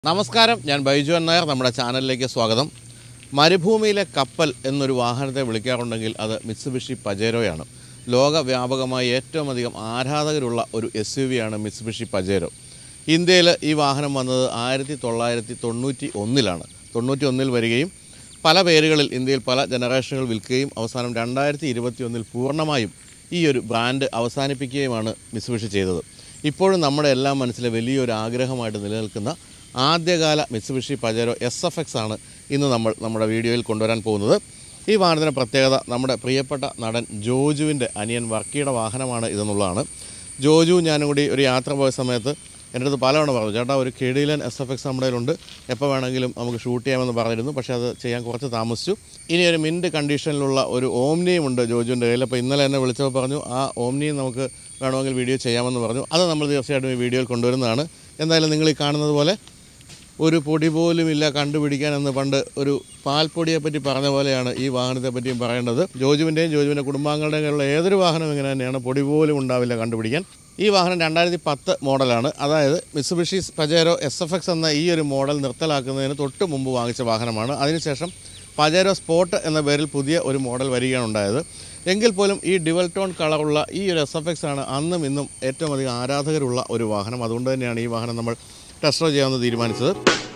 നമസ്കാരം ഞാൻ ബൈജു എൻ നായർ നമ്മുടെ ചാനലിലേക്ക് സ്വാഗതം മരുഭൂമിയിലെ കപ്പൽ എന്നൊരു വാഹനത്തെ വിളിക്കാറുണ്ടെങ്കിൽ അത് മിത്സുബിഷി പജേരോയാണ് ലോകവ്യാപകമായി ഏറ്റവും അധികം ആരാധകരുള്ള ഒരു എസ് യു വിയാണ് മിത്സുബിഷി പജേരോ ഇന്ത്യയിൽ ഈ വാഹനം വന്നത് ആയിരത്തി തൊള്ളായിരത്തി തൊണ്ണൂറ്റി ഒന്നിലാണ് തൊണ്ണൂറ്റി ഒന്നിൽ വരികയും പല പേരുകളിൽ ഇന്ത്യയിൽ പല ജനറേഷനുകൾ വിൽക്കുകയും അവസാനം രണ്ടായിരത്തി ഇരുപത്തി ഒന്നിൽ പൂർണ്ണമായും ഈ ഒരു ബ്രാൻഡ് അവസാനിപ്പിക്കുകയുമാണ് മിത്സുബിഷി ചെയ്തത് ഇപ്പോഴും നമ്മുടെ എല്ലാം മനസ്സിലെ വലിയൊരു ആഗ്രഹമായിട്ട് നിലനിൽക്കുന്ന ആദ്യകാല Mitsubishi Pajero S F X ആണ് ഇന്ന് നമ്മൾ നമ്മുടെ വീഡിയോയിൽ കൊണ്ടുവരാൻ പോകുന്നത് ഈ വാഹനത്തിൻ്റെ പ്രത്യേകത നമ്മുടെ പ്രിയപ്പെട്ട നടൻ ജോജുവിൻ്റെ അനിയൻ വർക്കിയുടെ വാഹനമാണ് ഇതെന്നുള്ളതാണ് ജോജു ഞാനും കൂടി ഒരു യാത്ര പോയ സമയത്ത് എൻ്റെ അടുത്ത് പലവണ പറഞ്ഞു ചേട്ടാ ഒരു കെടിയിലൻ എസ് എഫ് എക്സ് നമ്മുടെ കയ്യിലുണ്ട് എപ്പോൾ വേണമെങ്കിലും നമുക്ക് ഷൂട്ട് ചെയ്യാമെന്ന് പറഞ്ഞിരുന്നു പക്ഷേ അത് ചെയ്യാൻ കുറച്ച് താമസിച്ചു ഇനി ഒരു മിൻറ്റ് കണ്ടീഷനിലുള്ള ഒരു ഓംനിയും ഉണ്ട് ജോജുവിൻ്റെ കയ്യിൽ അപ്പോൾ ഇന്നലെ എന്നെ വിളിച്ചപ്പോൾ പറഞ്ഞു ആ ഓംനിയും നമുക്ക് വേണമെങ്കിൽ വീഡിയോ ചെയ്യാമെന്ന് പറഞ്ഞു അത് നമ്മൾ തീർച്ചയായിട്ടും ഈ വീഡിയോയിൽ കൊണ്ടുവരുന്നതാണ് എന്തായാലും നിങ്ങൾ ഈ കാണുന്നത് പോലെ ഒരു പൊടി പോലും ഇല്ല കണ്ടുപിടിക്കാൻ എന്ന് പണ്ട് ഒരു പാൽപ്പൊടിയെ പറ്റി പറഞ്ഞ പോലെയാണ് ഈ വാഹനത്തെ പറ്റിയും പറയേണ്ടത് ജോജുവിൻ്റെയും ജോജുവിൻ്റെ കുടുംബാംഗങ്ങളുടെയും കയ്യിലുള്ള ഏതൊരു വാഹനം ഇങ്ങനെ തന്നെയാണ് പൊടി പോലും ഉണ്ടാവില്ല കണ്ടുപിടിക്കാൻ ഈ വാഹനം രണ്ടായിരത്തി പത്ത് മോഡലാണ് അതായത് Mitsubishi Pajero S F X എന്ന ഈ ഒരു മോഡൽ നിർത്തലാക്കുന്നതിന് തൊട്ട് മുമ്പ് വാങ്ങിച്ച വാഹനമാണ് അതിനുശേഷം പജേരോ സ്പോട്ട് എന്ന പേരിൽ പുതിയ ഒരു മോഡൽ വരികയാണ് ഉണ്ടായത് എങ്കിൽ പോലും ഈ ഡിവൽ ടോൺ കളറുള്ള ഈ ഒരു എസ് എഫ് എക്സ് ആണ് അന്നും ഇന്നും ഏറ്റവും അധികം ആരാധകരുള്ള ഒരു വാഹനം അതുകൊണ്ട് തന്നെയാണ് ഈ വാഹനം നമ്മൾ ടെസ്റ്റ് ഡ്രൈവ് ചെയ്യാമെന്ന് തീരുമാനിച്ചത്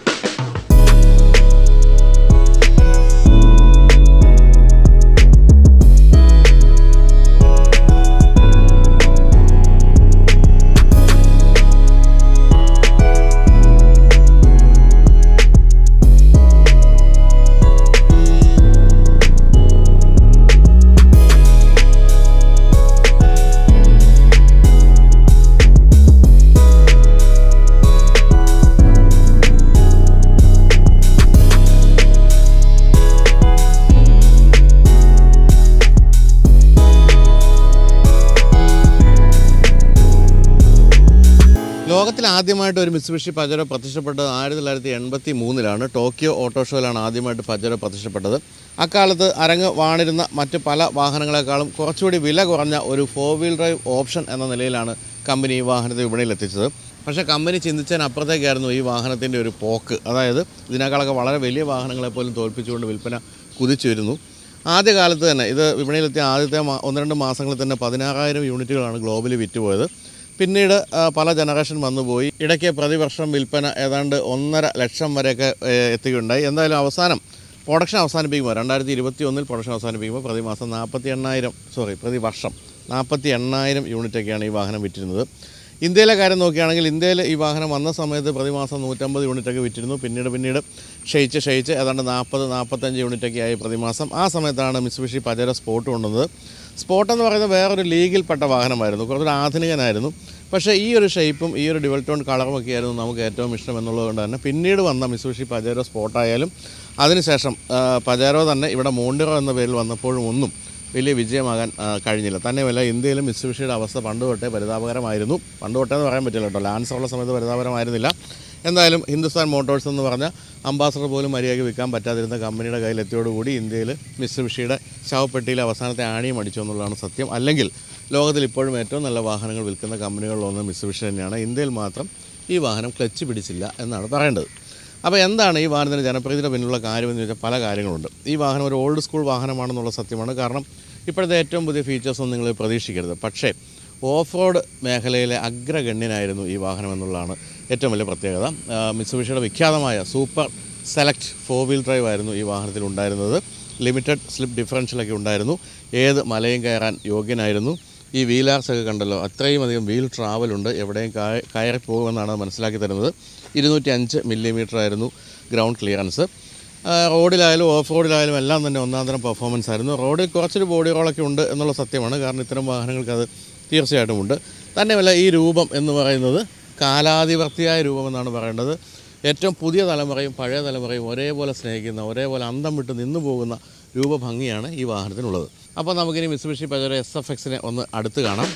ലോകത്തിൽ ആദ്യമായിട്ട് ഒരു മിത്സുബിഷി പജറോ പ്രത്യക്ഷപ്പെട്ടത് ആയിരത്തി തൊള്ളായിരത്തി എൺപത്തി മൂന്നിലാണ് ടോക്കിയോ ഓട്ടോ ഷോയിലാണ് ആദ്യമായിട്ട് പജറോ പ്രത്യക്ഷപ്പെട്ടത് അക്കാലത്ത് അരങ്ങ് വാണിരുന്ന മറ്റ് പല വാഹനങ്ങളെക്കാളും കുറച്ചുകൂടി വില കുറഞ്ഞ ഒരു ഫോർ വീൽ ഡ്രൈവ് ഓപ്ഷൻ എന്ന നിലയിലാണ് കമ്പനി ഈ വാഹനത്തെ വിപണിയിൽ എത്തിച്ചത് പക്ഷേ കമ്പനി ചിന്തിച്ചതിനപ്പുറത്തേക്കായിരുന്നു ഈ വാഹനത്തിൻ്റെ ഒരു പോക്ക് അതായത് ഇതിനേക്കാളൊക്കെ വളരെ വലിയ വാഹനങ്ങളെ പോലും തോൽപ്പിച്ചുകൊണ്ട് വിൽപ്പന കുതിച്ചു വരുന്നു ആദ്യകാലത്ത് തന്നെ ഇത് വിപണിയിലെത്തിയ ആദ്യത്തെ മാ- ഒന്ന് രണ്ട് മാസങ്ങളിൽ തന്നെ പതിനാറായിരം യൂണിറ്റുകളാണ് ഗ്ലോബലി വിറ്റുപോയത് പിന്നീട് ആ, പല ജനറേഷൻ വന്നുപോയി ഇടയ്ക്ക് പ്രതിവർഷം വിൽപ്പന ഏതാണ്ട് ഒന്നര ലക്ഷം വരെയൊക്കെ ഏ, എത്തുകയുണ്ടായി എന്തായാലും അവസാനം പ്രൊഡക്ഷൻ അവസാനിപ്പിക്കുമ്പോൾ രണ്ടായിരത്തി ഇരുപത്തി ഒന്നിൽ പ്രൊഡക്ഷൻ അവസാനിപ്പിക്കുമ്പോൾ പ്രതിമാസം നാൽപ്പത്തി എണ്ണായിരം സോറി പ്രതിവർഷം നാൽപ്പത്തി എണ്ണായിരം യൂണിറ്റൊക്കെയാണ് ഈ വാഹനം വിറ്റിരുന്നത് ഇന്ത്യയിലെ കാര്യം നോക്കുകയാണെങ്കിൽ ഇന്ത്യയിൽ ഈ വാഹനം വന്ന സമയത്ത് പ്രതിമാസം നൂറ്റമ്പത് യൂണിറ്റൊക്കെ വിറ്റിരുന്നു പിന്നീട് പിന്നീട് ക്ഷയിച്ച് ക്ഷയിച്ച് ഏതാണ്ട് നാൽപ്പത് നാൽപ്പത്തഞ്ച് യൂണിറ്റൊക്കെ ആയി പ്രതിമാസം ആ സമയത്താണ് മിസ്ബിഷി പജര സ്പോട്ട് കൊണ്ടുവന്നത് സ്പോട്ട് എന്ന് പറയുന്നത് വേറൊരു ലീഗിൽപ്പെട്ട വാഹനമായിരുന്നു കുറച്ചൊരു ആധുനികനായിരുന്നു പക്ഷേ ഈ ഒരു ഷേപ്പും ഈ ഒരു ഡുവൽ ടോൺ കളറും ഒക്കെ ആയിരുന്നു നമുക്ക് ഏറ്റവും ഇഷ്ടം എന്നുള്ളതുകൊണ്ട് തന്നെ പിന്നീട് വന്ന മിസ്ബിഷി പജേരോ സ്പോട്ടായാലും അതിനുശേഷം ആ, പജേരോ തന്നെ ഇവിടെ മോണ്ടിറോ എന്ന പേരിൽ വന്നപ്പോഴും ഒന്നും വലിയ വിജയമാകാൻ ആ, കഴിഞ്ഞില്ല തന്നെയുമല്ല ഇന്ത്യയിലും മിത്സുബിഷിയുടെ അവസ്ഥ പണ്ട് തൊട്ടേ പരിതാപകരമായിരുന്നു പണ്ട് തൊട്ടേ എന്ന് പറയാൻ പറ്റില്ല കേട്ടോ ലാൻസർ ഉള്ള സമയത്ത് പരിതാപകരമായിരുന്നില്ല എന്തായാലും ഹിന്ദുസ്ഥാൻ മോട്ടോഴ്സ് എന്ന് പറഞ്ഞ അംബാസഡർ പോലും മര്യാദയ്ക്ക് വിൽക്കാൻ പറ്റാതിരുന്ന കമ്പനിയുടെ കയ്യിലെത്തിയോടുകൂടി ഇന്ത്യയിൽ മിത്സുബിഷിയുടെ ശവപ്പെട്ടിയിൽ അവസാനത്തെ ആണിയും അടിച്ചു എന്നുള്ളതാണ് സത്യം അല്ലെങ്കിൽ ലോകത്തിൽ ഇപ്പോഴും ഏറ്റവും നല്ല വാഹനങ്ങൾ വിൽക്കുന്ന കമ്പനികളിലൊന്ന് മിത്സുബിഷി തന്നെയാണ് ഇന്ത്യയിൽ മാത്രം ഈ വാഹനം ക്ലച്ച് പിടിച്ചില്ല എന്നാണ് പറയേണ്ടത് അപ്പോൾ എന്താണ് ഈ വാഹനത്തിൻ്റെ ജനപ്രീതിയുടെ പിന്നിലുള്ള കാര്യമെന്ന് ചോദിച്ചാൽ പല കാര്യങ്ങളുണ്ട് ഈ വാഹനം ഒരു ഓൾഡ് സ്കൂൾ വാഹനമാണെന്നുള്ള സത്യമാണ് കാരണം ഇപ്പോഴത്തെ ഏറ്റവും പുതിയ ഫീച്ചേഴ്സൊന്നും നിങ്ങൾ പ്രതീക്ഷിക്കരുത് പക്ഷേ ഓഫ് റോഡ് മേഖലയിലെ അഗ്രഗണ്യനായിരുന്നു ഈ വാഹനം എന്നുള്ളതാണ് ഏറ്റവും വലിയ പ്രത്യേകത ആ, മിത്സുബിഷിയുടെ വിഖ്യാതമായ super select four wheel drive ആയിരുന്നു ഈ വാഹനത്തിൽ ഉണ്ടായിരുന്നത് ലിമിറ്റഡ് സ്ലിപ്പ് ഡിഫറൻഷ്യലൊക്കെ ഉണ്ടായിരുന്നു ഏത് മലയും കയറാൻ യോഗ്യനായിരുന്നു ഈ വീലാർസ് ഒക്കെ കണ്ടല്ലോ അത്രയും അധികം വീൽ ട്രാവലുണ്ട് എവിടെയും കയ- കയറി പോകുമെന്നാണ് മനസ്സിലാക്കി തരുന്നത് ഇരുന്നൂറ്റി അഞ്ച് മില്ലിമീറ്റർ ആയിരുന്നു ഗ്രൗണ്ട് ക്ലിയറൻസ് ആ, റോഡിലായാലും ഓഫ് റോഡിലായാലും എല്ലാം തന്നെ ഒന്നാം തരം പെർഫോമൻസ് ആയിരുന്നു റോഡിൽ കുറച്ചൊരു ബോഡി റോളൊക്കെ ഉണ്ട് എന്നുള്ള സത്യമാണ് കാരണം ഇത്തരം വാഹനങ്ങൾക്ക് അത് തീർച്ചയായിട്ടും ഉണ്ട് തന്നെയല്ല ഈ രൂപം എന്ന് പറയുന്നത് കാലാതിവർത്തിയായ രൂപമെന്നാണ് പറയേണ്ടത് ഏറ്റവും പുതിയ തലമുറയും പഴയ തലമുറയും ഒരേപോലെ സ്നേഹിക്കുന്ന ഒരേപോലെ അന്തം വിട്ട് നിന്നു പോകുന്ന രൂപഭംഗിയാണ് ഈ വാഹനത്തിനുള്ളത് അപ്പോൾ നമുക്കിനി മിസ്ബിഷി പജറോ എസ് എഫ് എക്സിനെ ഒന്ന് അടുത്ത് കാണാം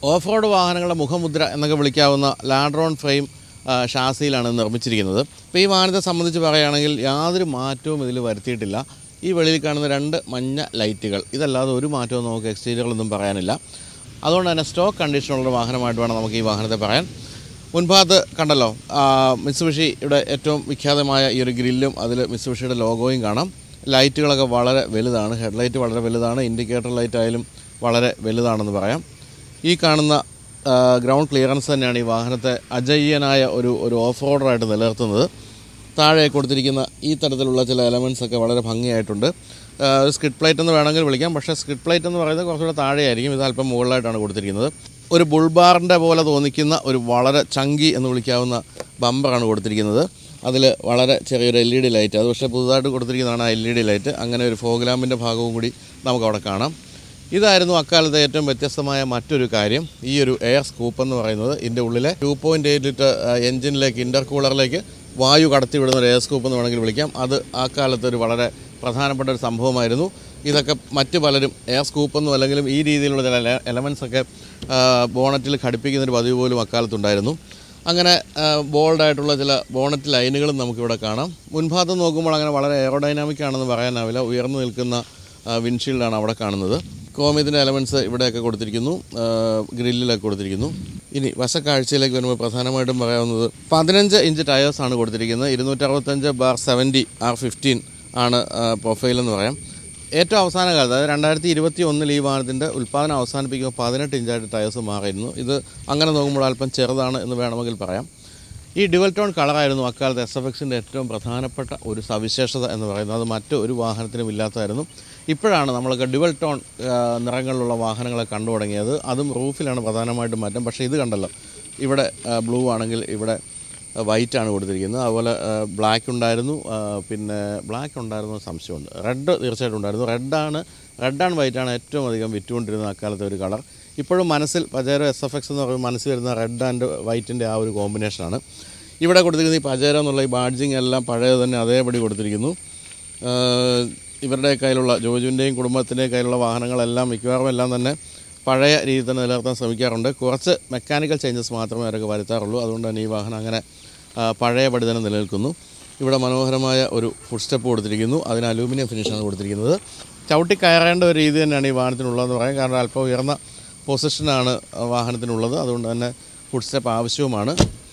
ഓഫ് റോഡ് വാഹനങ്ങളുടെ മുഖമുദ്ര എന്നൊക്കെ വിളിക്കാവുന്ന ലാഡ്രോൺ ഫ്രെയിം ആ, ഷാസിയിലാണ് നിർമ്മിച്ചിരിക്കുന്നത് അപ്പോൾ ഈ വാഹനത്തെ സംബന്ധിച്ച് പറയുകയാണെങ്കിൽ യാതൊരു മാറ്റവും ഇതിൽ വരുത്തിയിട്ടില്ല ഈ വെളിയിൽ കാണുന്ന രണ്ട് മഞ്ഞ ലൈറ്റുകൾ ഇതല്ലാതെ ഒരു മാറ്റവും നമുക്ക് എക്സ്റ്റീരിയറിലൊന്നും പറയാനില്ല അതുകൊണ്ട് തന്നെ സ്റ്റോക്ക് കണ്ടീഷനുള്ള വാഹനമായിട്ട് വേണം നമുക്ക് ഈ വാഹനത്തെ പറയാൻ മുൻഭാഗത്ത് കണ്ടല്ലോ മിത്സുബിഷിയുടെ ഏറ്റവും വിഖ്യാതമായ ഈ ഒരു ഗ്രില്ലും അതിൽ മിത്സുബിഷിയുടെ ലോഗോയും കാണാം ലൈറ്റുകളൊക്കെ വളരെ വലുതാണ് ഹെഡ്ലൈറ്റ് വളരെ വലുതാണ് ഇൻഡിക്കേറ്റർ ലൈറ്റ് ആയാലും വളരെ വലുതാണെന്ന് പറയാം ഈ കാണുന്ന ആ, ഗ്രൗണ്ട് ക്ലിയറൻസ് തന്നെയാണ് ഈ വാഹനത്തെ അജയ്യനായ ഒരു ഒരു ഓഫ് റോഡറായിട്ട് നിലനിർത്തുന്നത് താഴെ കൊടുത്തിരിക്കുന്ന ഈ തരത്തിലുള്ള ചില എലമെൻറ്റ്സ് ഒക്കെ വളരെ ഭംഗിയായിട്ടുണ്ട് ആ, ഒരു സ്കിഡ് പ്ലേറ്റ് എന്ന് വേണമെങ്കിൽ വിളിക്കാം പക്ഷേ സ്കിഡ് പ്ലേറ്റ് എന്ന് പറയുന്നത് കുറച്ചുകൂടെ താഴെയായിരിക്കും ഇത് അല്പം മുകളിലായിട്ടാണ് കൊടുത്തിരിക്കുന്നത് ഒരു ബുൾബാറിൻ്റെ പോലെ തോന്നിക്കുന്ന ഒരു വളരെ ചങ്കി എന്ന് വിളിക്കാവുന്ന ബമ്പറാണ് കൊടുത്തിരിക്കുന്നത് അതിൽ വളരെ ചെറിയൊരു എൽ ഇ ഡി ലൈറ്റ് അത് പക്ഷേ പുതുതായിട്ട് കൊടുത്തിരിക്കുന്നതാണ് ആ എൽ ഇ ഡി ലൈറ്റ് അങ്ങനെ ഒരു ഫോഗ് ലാമ്പിൻ്റെ ഭാഗവും കൂടി നമുക്കവിടെ കാണാം ഇതായിരുന്നു അക്കാലത്തെ ഏറ്റവും വ്യത്യസ്തമായ മറ്റൊരു കാര്യം ഈ ഒരു എയർ സ്കൂപ്പ് എന്ന് പറയുന്നത് ഇതിൻ്റെ ഉള്ളിലെ ടു പോയിൻറ്റ് എയ്റ്റ് ലിറ്റർ എഞ്ചിനിലേക്ക് ഇൻ്റർ കൂളറിലേക്ക് വായു കടത്തിവിടുന്ന ഒരു എയർ സ്കൂപ്പ് എന്ന് വേണമെങ്കിൽ വിളിക്കാം അത് ആ കാലത്ത് ഒരു വളരെ പ്രധാനപ്പെട്ട ഒരു സംഭവമായിരുന്നു ഇതൊക്കെ മറ്റ് പലരും എയർ സ്കൂപ്പ് എന്നും അല്ലെങ്കിലും ഈ രീതിയിലുള്ള ചില എലമെൻസ് ഒക്കെ ബോണറ്റിൽ ഘടിപ്പിക്കുന്ന ഒരു പതിവ് പോലും അക്കാലത്തുണ്ടായിരുന്നു അങ്ങനെ ബോൾഡായിട്ടുള്ള ചില ബോണറ്റ് ലൈനുകളും നമുക്കിവിടെ കാണാം മുൻഭാഗത്ത് നോക്കുമ്പോൾ അങ്ങനെ വളരെ എയറോഡൈനാമിക് ആണെന്ന് പറയാനാവില്ല ഉയർന്നു നിൽക്കുന്ന വിൻഷീൽഡാണ് അവിടെ കാണുന്നത് ക്രോമിയത്തിൻ്റെ എലമെൻറ്റ്സ് ഇവിടെയൊക്കെ കൊടുത്തിരിക്കുന്നു ആ, ഗ്രില്ലിലൊക്കെ കൊടുത്തിരിക്കുന്നു ഇനി വശക്കാഴ്ചയിലേക്ക് വരുമ്പോൾ പ്രധാനമായിട്ടും പറയാവുന്നത് പതിനഞ്ച് ഇഞ്ച് ടയേഴ്സാണ് കൊടുത്തിരിക്കുന്നത് ഇരുന്നൂറ്ററുപത്തഞ്ച് ബാർ സെവൻറ്റി ആർ ഫിഫ്റ്റീൻ ആണ് പ്രൊഫൈൽ എന്ന് പറയാം ഏറ്റവും അവസാന കാലത്ത് അതായത് രണ്ടായിരത്തി ഇരുപത്തി ഒന്നിൽ ഈ വാഹനത്തിൻ്റെ ഉൽപ്പാദനം അവസാനിപ്പിക്കുമ്പോൾ പതിനെട്ട് ഇഞ്ചായിട്ട് ടയേഴ്സ് മാറിയിരുന്നു ഇത് അങ്ങനെ നോക്കുമ്പോൾ അല്പം ചെറുതാണ് എന്ന് വേണമെങ്കിൽ പറയാം ഈ ഡ്യുവൽ ടോൺ കളറായിരുന്നു അക്കാലത്ത് എസ് എഫ് എക്സിൻ്റെ ഏറ്റവും പ്രധാനപ്പെട്ട ഒരു സവിശേഷത എന്ന് പറയുന്നത് അത് മറ്റ് ഒരു വാഹനത്തിനും ഇല്ലാത്തതായിരുന്നു ഇപ്പോഴാണ് നമ്മളൊക്കെ ഡ്യുവൽ ടോൺ ആ, നിറങ്ങളിലുള്ള വാഹനങ്ങളെ കണ്ടു തുടങ്ങിയത് അതും റൂഫിലാണ് പ്രധാനമായിട്ടും മാറ്റം പക്ഷേ ഇത് കണ്ടല്ലോ ഇവിടെ ബ്ലൂ ആണെങ്കിൽ ഇവിടെ വൈറ്റ് ആണ് കൊടുത്തിരിക്കുന്നത് അതുപോലെ ബ്ലാക്ക് ഉണ്ടായിരുന്നു ആ, പിന്നെ ബ്ലാക്ക് ഉണ്ടായിരുന്നു എന്ന് സംശയമുണ്ട് റെഡ് തീർച്ചയായിട്ടും ഉണ്ടായിരുന്നു റെഡാണ് റെഡ് ആൻഡ് വൈറ്റ് ആണ് ഏറ്റവും അധികം വിറ്റുകൊണ്ടിരുന്ന അക്കാലത്തെ ഒരു കളർ ഇപ്പോഴും മനസ്സിൽ പജേരോ എസ് എഫ് എക്സ് എന്ന് പറയുമ്പോൾ മനസ്സിൽ വരുന്ന റെഡ് ആൻഡ് വൈറ്റിൻ്റെ ആ ഒരു കോമ്പിനേഷനാണ് ഇവിടെ കൊടുത്തിരിക്കുന്ന ഈ പജേരോ എന്നുള്ള ഈ ബാഡ്ജിങ് എല്ലാം പഴയത് തന്നെ അതേപടി കൊടുത്തിരിക്കുന്നു ആ, ഇവരുടെ കയ്യിലുള്ള ജോജുവിൻ്റെയും കുടുംബത്തിൻ്റെയും കയ്യിലുള്ള വാഹനങ്ങളെല്ലാം മിക്കവാറും എല്ലാം തന്നെ പഴയ രീതിയിൽ തന്നെ നിലനിർത്താൻ ശ്രമിക്കാറുണ്ട് കുറച്ച് മെക്കാനിക്കൽ ചേഞ്ചസ് മാത്രമേ അവരൊക്കെ വരുത്താറുള്ളൂ അതുകൊണ്ട് തന്നെ ഈ വാഹനം അങ്ങനെ ആ, പഴയപടി തന്നെ നിലനിൽക്കുന്നു ഇവിടെ മനോഹരമായ ഒരു ഫുഡ് സ്റ്റെപ്പ് കൊടുത്തിരിക്കുന്നു അതിന് അലൂമിനിയം ഫിനിഷാണ് കൊടുത്തിരിക്കുന്നത് ചവിട്ടി കയറേണ്ട ഒരു രീതി തന്നെയാണ് ഈ വാഹനത്തിനുള്ളതെന്ന് പറയാം കാരണം അല്പം ഉയർന്ന പൊസിഷനാണ് വാഹനത്തിനുള്ളത് അതുകൊണ്ട് തന്നെ ഫുഡ് സ്റ്റെപ്പ് ആവശ്യവുമാണ്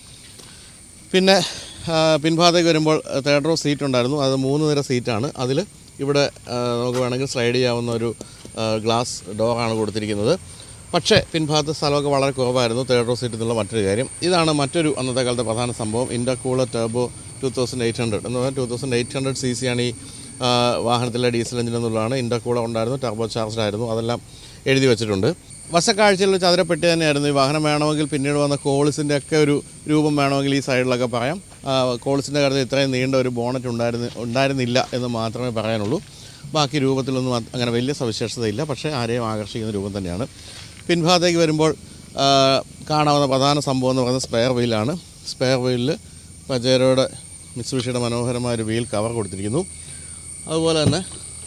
പിന്നെ ആ, പിൻഭാഗത്തേക്ക് വരുമ്പോൾ തേർഡ് റോ സീറ്റ് ഉണ്ടായിരുന്നു അത് മൂന്ന് നിര സീറ്റാണ് അതിൽ ഇവിടെ ആ, നമുക്ക് വേണമെങ്കിൽ സ്ലൈഡ് ചെയ്യാവുന്ന ഒരു ആ, ഗ്ലാസ് ഡോറാണ് കൊടുത്തിരിക്കുന്നത് പക്ഷേ പിൻഭാഗത്ത് സ്ഥലമൊക്കെ വളരെ കുറവായിരുന്നു തേർഡ് റോ സീറ്റ് എന്നുള്ള മറ്റൊരു കാര്യം ഇതാണ് മറ്റൊരു അന്നത്തെ കാലത്തെ പ്രധാന സംഭവം intercooler turbo two thousand eight hundred എന്ന് പറഞ്ഞാൽ two thousand eight hundred C C ആണ് ഈ ആ, വാഹനത്തിലെ ഡീസൽ എഞ്ചിൻ എന്നുള്ളതാണ് ഇൻ്റർകൂളർ ഉണ്ടായിരുന്നു ടർബോ ചാർജ്ഡ് ആയിരുന്നു അതെല്ലാം എഴുതി വെച്ചിട്ടുണ്ട് വശക്കാഴ്ചയിൽ ഒരു ചതുരപ്പെട്ടി തന്നെയായിരുന്നു ഈ വാഹനം വേണമെങ്കിൽ പിന്നീട് വന്ന കോളിസിൻ്റെ ഒക്കെ ഒരു രൂപം വേണമെങ്കിൽ ഈ സൈഡിലൊക്കെ പറയാം ആ, കോളിസിൻ്റെ കാര്യത്തിൽ ഇത്രയും നീണ്ട ഒരു ബോണറ്റ് ഉണ്ടായിരുന്നു ഉണ്ടായിരുന്നില്ല എന്ന് മാത്രമേ പറയാനുള്ളൂ ബാക്കി രൂപത്തിലൊന്നും അത് അങ്ങനെ വലിയ സവിശേഷതയില്ല പക്ഷേ ആരെയും ആകർഷിക്കുന്ന രൂപം തന്നെയാണ് പിൻഭാഗത്തേക്ക് വരുമ്പോൾ ആ, കാണാവുന്ന പ്രധാന സംഭവം എന്ന് പറയുന്നത് സ്പെയർ വീലാണ് സ്പെയർ വീലിൽ പജേരോയുടെ മിസ്സുഷിയുടെ മനോഹരമായ ഒരു വീൽ കവർ കൊടുത്തിരിക്കുന്നു അതുപോലെ തന്നെ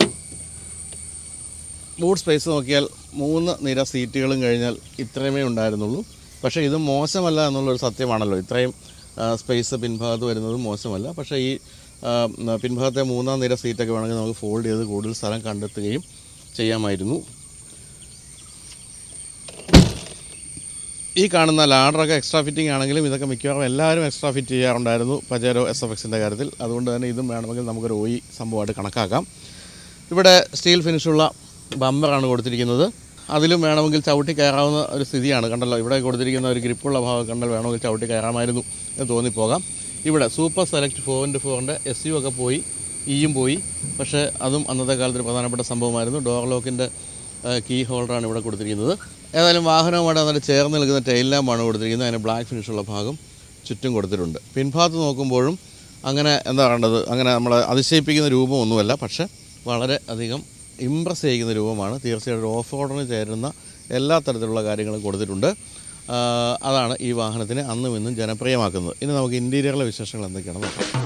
ബൂട്ട് സ്പേസ് നോക്കിയാൽ മൂന്ന് നിര സീറ്റുകളും കഴിഞ്ഞാൽ ഇത്രയുമേ ഉണ്ടായിരുന്നുള്ളൂ പക്ഷേ ഇത് മോശമല്ല എന്നുള്ളൊരു സത്യമാണല്ലോ ഇത്രയും സ്പേസ് പിൻഭാഗത്ത് വരുന്നത് മോശമല്ല പക്ഷേ ഈ ആ, പിൻഭാഗത്തെ മൂന്നാം നിര സീറ്റൊക്കെ വേണമെങ്കിൽ നമുക്ക് ഫോൾഡ് ചെയ്ത് കൂടുതൽ സ്ഥലം കണ്ടെത്തുകയും ചെയ്യാമായിരുന്നു ഈ കാണുന്ന ലാഡറൊക്കെ എക്സ്ട്രാ ഫിറ്റിംഗ് ആണെങ്കിലും ഇതൊക്കെ മിക്കവാറും എല്ലാവരും എക്സ്ട്രാ ഫിറ്റ് ചെയ്യാറുണ്ടായിരുന്നു പജേരോ എസ് എഫ് എക്സിൻ്റെ കാര്യത്തിൽ അതുകൊണ്ട് തന്നെ ഇതും വേണമെങ്കിൽ നമുക്കൊരു ഒയി സംഭവമായിട്ട് കണക്കാക്കാം ഇവിടെ സ്റ്റീൽ ഫിനിഷുള്ള ബമ്പറാണ് കൊടുത്തിരിക്കുന്നത് അതിലും വേണമെങ്കിൽ ചവിട്ടി കയറാവുന്ന ഒരു സ്ഥിതിയാണ് കണ്ടല്ലോ ഇവിടെ കൊടുത്തിരിക്കുന്ന ഒരു ഗ്രിപ്പുള്ള ഭാഗം കണ്ടാൽ വേണമെങ്കിൽ ചവിട്ടി കയറാമായിരുന്നു എന്ന് തോന്നിപ്പോകാം ഇവിടെ സൂപ്പർ സെലക്ട് ഫോർ ഇൻറ്റു ഫോറിൻ്റെ എസ് യു ഒക്കെ പോയി ഇയും പോയി പക്ഷേ അതും അന്നത്തെ കാലത്ത് ഒരു പ്രധാനപ്പെട്ട സംഭവമായിരുന്നു ഡോർ ലോക്കിൻ്റെ കീ ഹോൾഡറാണ് ഇവിടെ കൊടുത്തിരിക്കുന്നത് ഏതായാലും വാഹനവുമായിട്ട് അതിൻ്റെ ചേർന്ന് നിൽക്കുന്ന ടെയിൽ ലാമ്പാണ് കൊടുത്തിരിക്കുന്നത് അതിന് ബ്ലാക്ക് ഫിനിഷുള്ള ഭാഗം ചുറ്റും കൊടുത്തിട്ടുണ്ട് പിൻഭാഗത്ത് നോക്കുമ്പോഴും അങ്ങനെ എന്താ പറയേണ്ടത് അങ്ങനെ നമ്മളെ അതിശയിപ്പിക്കുന്ന രൂപമൊന്നുമല്ല പക്ഷേ വളരെ അധികം ഇമ്പ്രസ് ചെയ്യിക്കുന്ന രൂപമാണ് തീർച്ചയായിട്ടും ഒരു ഓഫ് റോഡിന് ചേരുന്ന എല്ലാ തരത്തിലുള്ള കാര്യങ്ങളും കൊടുത്തിട്ടുണ്ട് ആ, അതാണ് ഈ വാഹനത്തിനെ അന്നും ഇന്നും ജനപ്രിയമാക്കുന്നത് ഇനി നമുക്ക് ഇൻറ്റീരിയറിലെ വിശേഷങ്ങൾ എന്തൊക്കെയാണെന്ന് നോക്കാം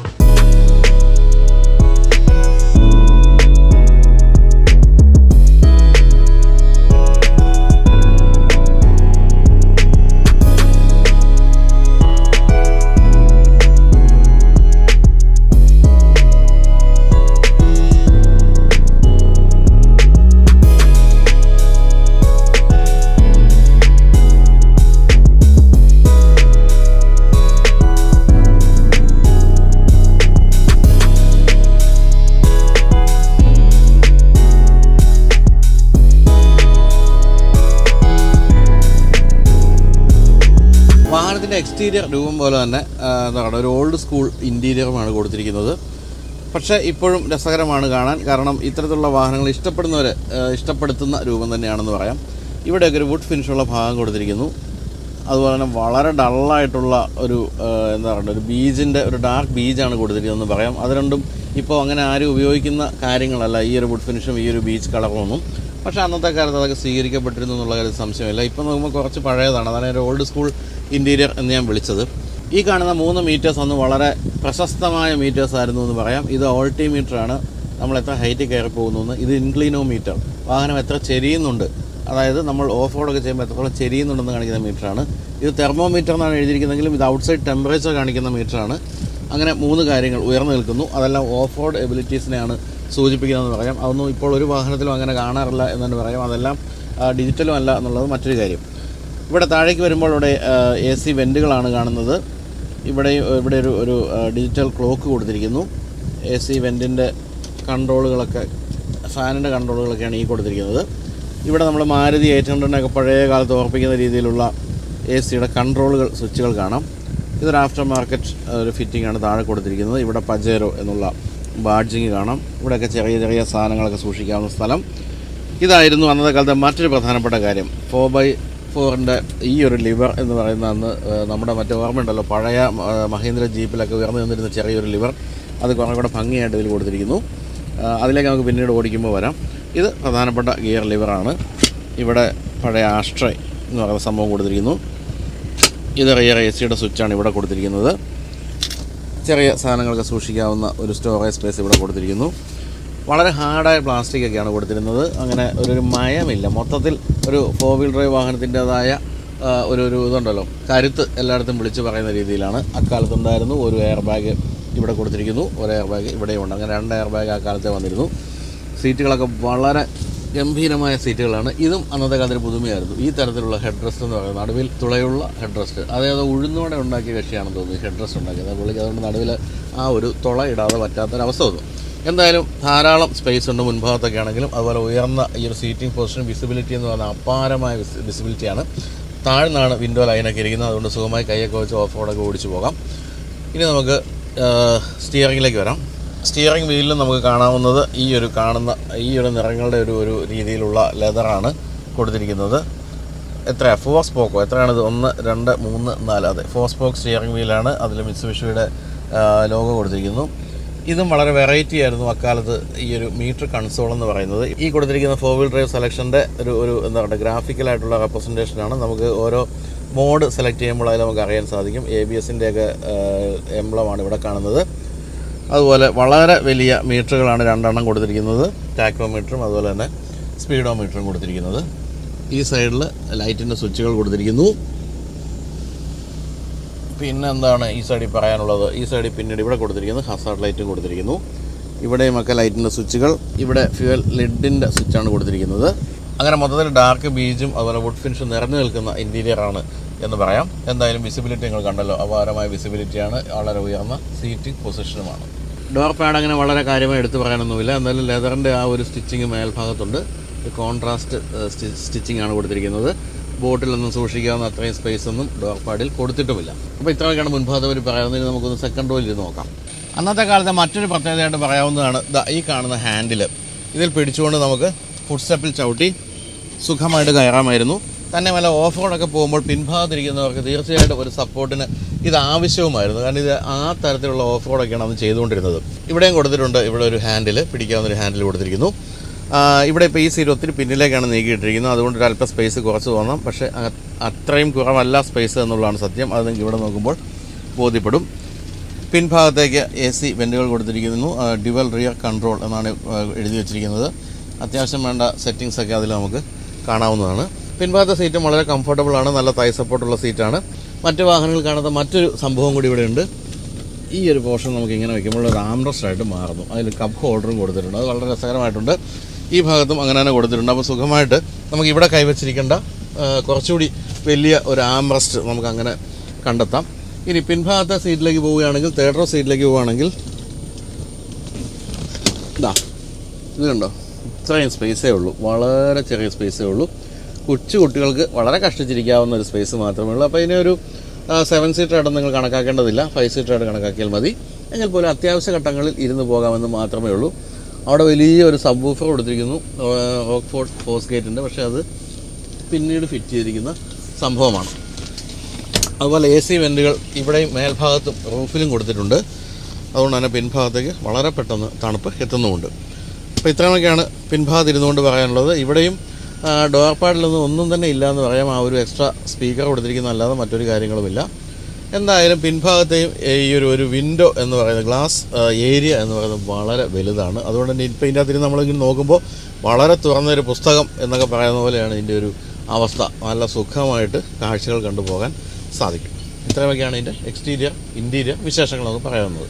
കാറിൻ്റെ എക്സ്റ്റീരിയർ രൂപം പോലെ തന്നെ ആ, എന്താ പറയുക ഒരു ഓൾഡ് സ്കൂൾ ഇൻറ്റീരിയറുമാണ് കൊടുത്തിരിക്കുന്നത് പക്ഷേ ഇപ്പോഴും രസകരമാണ് കാണാൻ കാരണം ഇത്തരത്തിലുള്ള വാഹനങ്ങൾ ഇഷ്ടപ്പെടുന്നവർ ഇഷ്ടപ്പെടുത്തുന്ന രൂപം തന്നെയാണെന്ന് പറയാം ഇവിടെയൊക്കെ ഒരു വുഡ് ഫിനിഷുള്ള ഭാഗം കൊടുത്തിരിക്കുന്നു അതുപോലെ തന്നെ വളരെ ഡള്ളായിട്ടുള്ള ഒരു ആ, എന്താ പറയുക ഒരു ബീജിൻ്റെ ഒരു ഡാർക്ക് ബീജാണ് കൊടുത്തിരിക്കുന്നതെന്ന് പറയാം അത് രണ്ടും ഇപ്പോൾ അങ്ങനെ ആരും ഉപയോഗിക്കുന്ന കാര്യങ്ങളല്ല ഈ ഒരു വുഡ് ഫിനിഷും ഈ ഒരു ബീച്ച് കളറൊന്നും പക്ഷേ അന്നത്തെ കാലത്ത് അതൊക്കെ സ്വീകരിക്കപ്പെട്ടിരുന്നു എന്നുള്ള കാര്യം സംശയമില്ല ഇപ്പം നോക്കുമ്പോൾ കുറച്ച് പഴയതാണ് അതാണ് ഒരു ഓൾഡ് സ്കൂൾ ഇൻറ്റീരിയർ എന്ന് ഞാൻ വിളിച്ചത് ഈ കാണുന്ന മൂന്ന് മീറ്റേഴ്സ് അന്ന് വളരെ പ്രശസ്തമായ മീറ്റേഴ്സ് ആയിരുന്നു എന്ന് പറയാം ഇത് ഓൾട്ടി മീറ്ററാണ് നമ്മൾ എത്ര ഹൈറ്റ് കയറി പോകുന്നു എന്ന് ഇത് ഇൻക്ലീനോ മീറ്റർ വാഹനം എത്ര ചെരിയുന്നുണ്ട് അതായത് നമ്മൾ ഓഫ് റോഡൊക്കെ ചെയ്യുമ്പോൾ എത്രത്തോളം ചെരിയുന്നുണ്ടെന്ന് കാണിക്കുന്ന മീറ്ററാണ് ഇത് തെർമോമീറ്റർ എന്നാണ് എഴുതിയിരിക്കുന്നതെങ്കിലും ഇത് ഔട്ട്സൈഡ് ടെമ്പറേച്ചർ കാണിക്കുന്ന മീറ്ററാണ് അങ്ങനെ മൂന്ന് കാര്യങ്ങൾ ഉയർന്നു നിൽക്കുന്നു അതെല്ലാം ഓഫ് റോഡ് എബിലിറ്റീസിനെയാണ് സൂചിപ്പിക്കുന്നതെന്ന് പറയാം അതൊന്നും ഇപ്പോൾ ഒരു വാഹനത്തിലും അങ്ങനെ കാണാറില്ല എന്ന് തന്നെ പറയാം അതെല്ലാം ആ, ഡിജിറ്റലും അല്ല എന്നുള്ളത് മറ്റൊരു കാര്യം ഇവിടെ താഴേക്ക് വരുമ്പോൾ ഇവിടെ എ സി വെൻറ്റുകളാണ് കാണുന്നത് ഇവിടെ ഇവിടെ ഒരു ഒരു ആ, ഡിജിറ്റൽ ക്ലോക്ക് കൊടുത്തിരിക്കുന്നു എ സി വെൻറ്റിൻ്റെ കൺട്രോളുകളൊക്കെ ഫാനിൻ്റെ കൺട്രോളുകളൊക്കെയാണ് ഈ കൊടുത്തിരിക്കുന്നത് ഇവിടെ നമ്മൾ മാരുതി എയ്റ്റ് ഹൺഡ്രഡിനൊക്കെ പഴയ കാലത്ത് ഓർപ്പിക്കുന്ന രീതിയിലുള്ള എ സിയുടെ കൺട്രോളുകൾ സ്വിച്ചുകൾ കാണാം ഇതൊരു ആഫ്റ്റർ മാർക്കറ്റ് ഒരു ഫിറ്റിംഗ് ആണ് താഴെ കൊടുത്തിരിക്കുന്നത് ഇവിടെ പജേരോ എന്നുള്ള ബാഡ്ജിങ് കാണാം ഇവിടെയൊക്കെ ചെറിയ ചെറിയ സാധനങ്ങളൊക്കെ സൂക്ഷിക്കാവുന്ന സ്ഥലം ഇതായിരുന്നു അന്നത്തെ കാലത്തെ മറ്റൊരു പ്രധാനപ്പെട്ട കാര്യം ഫോർ ബൈ ഫോറിൻ്റെ ഈ ഒരു ലിവർ എന്ന് പറയുന്ന അന്ന് ഏഹ്, നമ്മുടെ മറ്റേ ഓർമ്മയുണ്ടല്ലോ പഴയ ഏഹ്, മഹീന്ദ്ര ജീപ്പിലൊക്കെ ഉയർന്നു നിന്നിരുന്ന ചെറിയൊരു ലിവർ അത് കുറേ കൂടെ ഭംഗിയായിട്ട് ഇതിൽ കൊടുത്തിരിക്കുന്നു ഏഹ്, അതിലേക്ക് നമുക്ക് പിന്നീട് ഓടിക്കുമ്പോൾ വരാം ഇത് പ്രധാനപ്പെട്ട ഗിയർ ലിവറാണ് ഇവിടെ പഴയ ആസ്ട്രേ എന്ന് പറയുന്ന സംഭവം കൊടുത്തിരിക്കുന്നു ഇത് റിയർ എ സിയുടെ സ്വിച്ചാണ് ഇവിടെ കൊടുത്തിരിക്കുന്നത് ചെറിയ സാധനങ്ങളൊക്കെ സൂക്ഷിക്കാവുന്ന ഒരു സ്റ്റോറേജ് സ്പേസ് ഇവിടെ കൊടുത്തിരിക്കുന്നു വളരെ ഹാർഡായ പ്ലാസ്റ്റിക് ഒക്കെയാണ് കൊടുത്തിരുന്നത് അങ്ങനെ ഒരു ഒരു മയമില്ല മൊത്തത്തിൽ ഒരു ഫോർ വീൽ ഡ്രൈവ് വാഹനത്തിൻ്റെതായ ആ, ഒരു ഒരു ഇതുണ്ടല്ലോ കരുത്ത് എല്ലായിടത്തും വിളിച്ച് പറയുന്ന രീതിയിലാണ് അക്കാലത്തുണ്ടായിരുന്നു ഒരു എയർ ബാഗ് ഇവിടെ കൊടുത്തിരിക്കുന്നു ഒരു എയർ ബാഗ് ഇവിടെയുണ്ട് അങ്ങനെ രണ്ട് എയർ ബാഗ് ആ കാലത്തെ വന്നിരുന്നു സീറ്റുകളൊക്കെ വളരെ ഗംഭീരമായ സീറ്റുകളാണ് ഇതും അന്നത്തെ കാലത്ത് ഒരു പുതുമയായിരുന്നു ഈ തരത്തിലുള്ള ഹെഡ് റെസ്റ്റ് എന്ന് പറയുന്നത് നടുവിൽ തുളയുള്ള ഹെഡ് റെസ്റ്റ് അതായത് ഉഴുന്നോടെ ഉണ്ടാക്കിയ കക്ഷിയാണെന്ന് തോന്നുന്നു ഹെഡ് റെസ്റ്റ് ഉണ്ടാക്കിയത് പുള്ളിക്ക് അതുകൊണ്ട് നടുവിൽ ആ ഒരു തുള ഇടാതെ പറ്റാത്തൊരവസ്ഥ വന്നു എന്തായാലും ധാരാളം സ്പേസ് ഉണ്ട് മുൻഭാഗത്തൊക്കെ ആണെങ്കിലും അതുപോലെ ഉയർന്ന ഈ ഒരു സീറ്റിംഗ് പൊസിഷൻ വിസിബിലിറ്റി എന്ന് പറഞ്ഞാൽ അപാരമായ വിസിബിലിറ്റിയാണ് താഴ്ന്നാണ് വിൻഡോ ലൈനൊക്കെ ഇരിക്കുന്നത് അതുകൊണ്ട് സുഖമായി കൈയൊക്കെ വെച്ച് ഓഫ് റോഡൊക്കെ ഓടിച്ചു പോകാം ഇനി നമുക്ക് സ്റ്റിയറിങ്ങിലേക്ക് വരാം സ്റ്റിയറിംഗ് വീലിലും നമുക്ക് കാണാവുന്നത് ഈ ഒരു കാണുന്ന ഈ ഒരു നിറങ്ങളുടെ ഒരു ഒരു രീതിയിലുള്ള ലെതറാണ് കൊടുത്തിരിക്കുന്നത് എത്രയാണ് ഫോർ സ്പോക്കോ എത്രയാണിത് ഒന്ന് രണ്ട് മൂന്ന് നാല് അതെ ഫോർ സ്പോക്ക് സ്റ്റിയറിംഗ് വീലാണ് അതിൽ മിത്സുബിഷിയുടെ ലോഗോ കൊടുത്തിരിക്കുന്നു ഇതും വളരെ വെറൈറ്റി ആയിരുന്നു അക്കാലത്ത് ഈ ഒരു മീറ്റർ കൺസോൾ എന്ന് പറയുന്നത് ഈ കൊടുത്തിരിക്കുന്ന ഫോർ വീൽ ഡ്രൈവ് സെലക്ഷൻ്റെ ഒരു ഒരു എന്താ പറയുക ഗ്രാഫിക്കലായിട്ടുള്ള റെപ്രസെൻറ്റേഷനാണ് നമുക്ക് ഓരോ മോഡ് സെലക്ട് ചെയ്യുമ്പോൾ അതിൽ നമുക്ക് അറിയാൻ സാധിക്കും എ ബി എസിൻ്റെയൊക്കെ എംബ്ലമാണ് ഇവിടെ കാണുന്നത് അതുപോലെ വളരെ വലിയ മീറ്ററുകളാണ് രണ്ടെണ്ണം കൊടുത്തിരിക്കുന്നത് ടാക്രോമീറ്ററും അതുപോലെ തന്നെ സ്പീഡോമീറ്ററും കൊടുത്തിരിക്കുന്നത് ഈ സൈഡിൽ ലൈറ്റിൻ്റെ സ്വിച്ചുകൾ കൊടുത്തിരിക്കുന്നു പിന്നെ എന്താണ് ഈ സൈഡിൽ പറയാനുള്ളത് ഈ സൈഡിൽ പിന്നീട് ഇവിടെ കൊടുത്തിരിക്കുന്നത് ഹസാർഡ് ലൈറ്റും കൊടുത്തിരിക്കുന്നു ഇവിടെയുമൊക്കെ ലൈറ്റിൻ്റെ സ്വിച്ചുകൾ ഇവിടെ ഫ്യൂവൽ ലിഡിൻ്റെ സ്വിച്ചാണ് കൊടുത്തിരിക്കുന്നത് അങ്ങനെ മൊത്തത്തിൽ ഡാർക്ക് ബീജും അതുപോലെ വുഡ് ഫിനിഷും നിറഞ്ഞു നിൽക്കുന്ന ഇൻറ്റീരിയർ ആണ് എന്ന് പറയാം എന്തായാലും വിസിബിലിറ്റി നിങ്ങൾ കണ്ടല്ലോ അപാരമായ വിസിബിലിറ്റിയാണ് വളരെ ഉയർന്ന സീറ്റിംഗ് പൊസിഷനുമാണ് ഡോർ പാഡ് അങ്ങനെ വളരെ കാര്യമായി എടുത്തു പറയാനൊന്നുമില്ല എന്നാലും ലെതറിൻ്റെ ആ ഒരു സ്റ്റിച്ചിങ് മേൽഭാഗത്തുണ്ട് കോൺട്രാസ്റ്റ് സ്റ്റിച്ചിങ് ആണ് കൊടുത്തിരിക്കുന്നത് ബോട്ടിലൊന്നും സൂക്ഷിക്കാവുന്ന അത്രയും സ്പേസ് ഒന്നും ഡോർ പാഡിൽ കൊടുത്തിട്ടുമില്ല അപ്പോൾ ഇത്രയൊക്കെയാണ് മുൻഭാഗത്ത് അവർ പറയാവുന്നതിന് നമുക്കൊന്ന് സെക്കൻഡ് റോയിൽ ഇരുന്ന് നോക്കാം അന്നത്തെ കാലത്തെ മറ്റൊരു പ്രത്യേകതയായിട്ട് പറയാവുന്നതാണ് ദാ ഈ കാണുന്ന ഹാൻഡിൽ ഇതിൽ പിടിച്ചുകൊണ്ട് നമുക്ക് ഫുഡ് സ്റ്റെപ്പിൽ ചവിട്ടി സുഖമായിട്ട് കയറാമായിരുന്നു തന്നെ വല്ല ഓഫ് റോഡൊക്കെ പോകുമ്പോൾ പിൻഭാഗത്തിരിക്കുന്നവർക്ക് തീർച്ചയായിട്ടും ഒരു സപ്പോർട്ടിന് ഇത് ആവശ്യവുമായിരുന്നു കാരണം ഇത് ആ തരത്തിലുള്ള ഓഫ് റോഡൊക്കെയാണ് അന്ന് ചെയ്തുകൊണ്ടിരുന്നത് ഇവിടെയും കൊടുത്തിട്ടുണ്ട് ഇവിടെ ഒരു ഹാൻഡിൽ പിടിക്കാവുന്ന ഒരു ഹാൻഡിൽ കൊടുത്തിരിക്കുന്നു ആ, ഇവിടെ ഇപ്പോൾ ഈ സീറ്റ് ഒത്തിരി പിന്നിലേക്കാണ് നീക്കിയിട്ടിരിക്കുന്നത് അതുകൊണ്ട് ഒരു അല്പം സ്പേസ് കുറച്ച് തോന്നാം പക്ഷേ അ- അത്രയും കുറവല്ല സ്പേസ് എന്നുള്ളതാണ് സത്യം അത് നിങ്ങൾക്ക് ഇവിടെ നോക്കുമ്പോൾ ബോധ്യപ്പെടും പിൻഭാഗത്തേക്ക് എ സി വെൻറ്റുകൾ കൊടുത്തിരിക്കുന്നു ഡ്യുവൽ റിയർ കൺട്രോൾ എന്നാണ് ആ, എഴുതി വെച്ചിരിക്കുന്നത് അത്യാവശ്യം വേണ്ട സെറ്റിങ്സ് ഒക്കെ അതിൽ നമുക്ക് കാണാവുന്നതാണ് പിൻഭാഗത്തെ സീറ്റും വളരെ കംഫർട്ടബിൾ ആണ് നല്ല തൈ സപ്പോർട്ടുള്ള സീറ്റാണ് മറ്റ് വാഹനങ്ങൾ കാണാത്ത മറ്റൊരു സംഭവം കൂടി ഇവിടെ ഉണ്ട് ഈ ഒരു പോർഷൻ നമുക്ക് ഇങ്ങനെ വയ്ക്കുമ്പോൾ ഒരു ആംറസ്റ്റ് ആയിട്ട് മാറുന്നു അതിൽ കപ്പ് ഹോൾഡറും കൊടുത്തിട്ടുണ്ട് അത് വളരെ രസകരമായിട്ടുണ്ട് ഈ ഭാഗത്തും അങ്ങനെ തന്നെ കൊടുത്തിട്ടുണ്ട് അപ്പോൾ സുഖമായിട്ട് നമുക്ക് ഇവിടെ കൈവച്ചിരിക്കേണ്ട ആ, കുറച്ചുകൂടി വലിയ ഒരു ആംറസ്റ്റ് നമുക്ക് അങ്ങനെ കണ്ടെത്താം ഇനി പിൻഭാഗത്തെ സീറ്റിലേക്ക് പോവുകയാണെങ്കിൽ തേർഡ് റോ സീറ്റിലേക്ക് പോവുകയാണെങ്കിൽ ഇതാ ഇത് കണ്ടോ ഇത്രയും സ്പേസേ ഉള്ളൂ വളരെ ചെറിയ സ്പേസേ ഉള്ളൂ കൊച്ചു കുട്ടികൾക്ക് വളരെ കഷ്ടിച്ചിരിക്കാവുന്ന ഒരു സ്പേസ് മാത്രമേ ഉള്ളൂ അപ്പോൾ ഇതിനെ ഒരു സെവൻ സീറ്റർ ആയിട്ട് നിങ്ങൾ കണക്കാക്കേണ്ടതില്ല ഫൈവ് സീറ്റർ ആയിട്ട് കണക്കാക്കിയാൽ മതി എങ്കിൽ പോലും അത്യാവശ്യ ഘട്ടങ്ങളിൽ ഇരുന്ന് പോകാമെന്ന് മാത്രമേ ഉള്ളൂ അവിടെ വലിയ ഒരു സബ് വൂഫർ കൊടുത്തിരിക്കുന്നു റോക്ക്ഫോർട്ട് ഫോസ് ഗേറ്റിൻ്റെ പക്ഷേ അത് പിന്നീട് ഫിറ്റ് ചെയ്തിരിക്കുന്ന സംഭവമാണ് അതുപോലെ എ സി വെൻറ്റുകൾ ഇവിടെയും മേൽഭാഗത്തും റൂഫിലും കൊടുത്തിട്ടുണ്ട് അതുകൊണ്ട് തന്നെ പിൻഭാഗത്തേക്ക് വളരെ പെട്ടെന്ന് തണുപ്പ് എത്തുന്നുമുണ്ട് അപ്പോൾ ഇത്രയൊക്കെയാണ് പിൻഭാഗത്ത് ഇരുന്നുകൊണ്ട് പറയാനുള്ളത് ഇവിടെയും ഡോർ പാഡിലൊന്നും ഒന്നും തന്നെ ഇല്ല എന്ന് പറയാം ആ ഒരു എക്സ്ട്രാ സ്പീക്കർ കൊടുത്തിരിക്കുന്നതല്ലാതെ മറ്റൊരു കാര്യങ്ങളുമില്ല എന്തായാലും പിൻഭാഗത്തെയും ഈ ഒരു ഒരു വിൻഡോ എന്ന് പറയുന്നത് ഗ്ലാസ് ഏരിയ എന്ന് പറയുന്നത് വളരെ വലുതാണ് അതുകൊണ്ട് തന്നെ ഇപ്പം ഇതിൻ്റെ അകത്ത് നമ്മളിങ്ങനെ നോക്കുമ്പോൾ വളരെ തുറന്നൊരു പുസ്തകം എന്നൊക്കെ പറയുന്ന പോലെയാണ് ഇതിൻ്റെ ഒരു അവസ്ഥ നല്ല സുഖമായിട്ട് കാഴ്ചകൾ കണ്ടുപോകാൻ സാധിക്കും ഇത്രയൊക്കെയാണ് ഇതിൻ്റെ എക്സ്റ്റീരിയർ ഇൻറ്റീരിയർ വിശേഷങ്ങളൊക്കെ പറയാവുന്നത്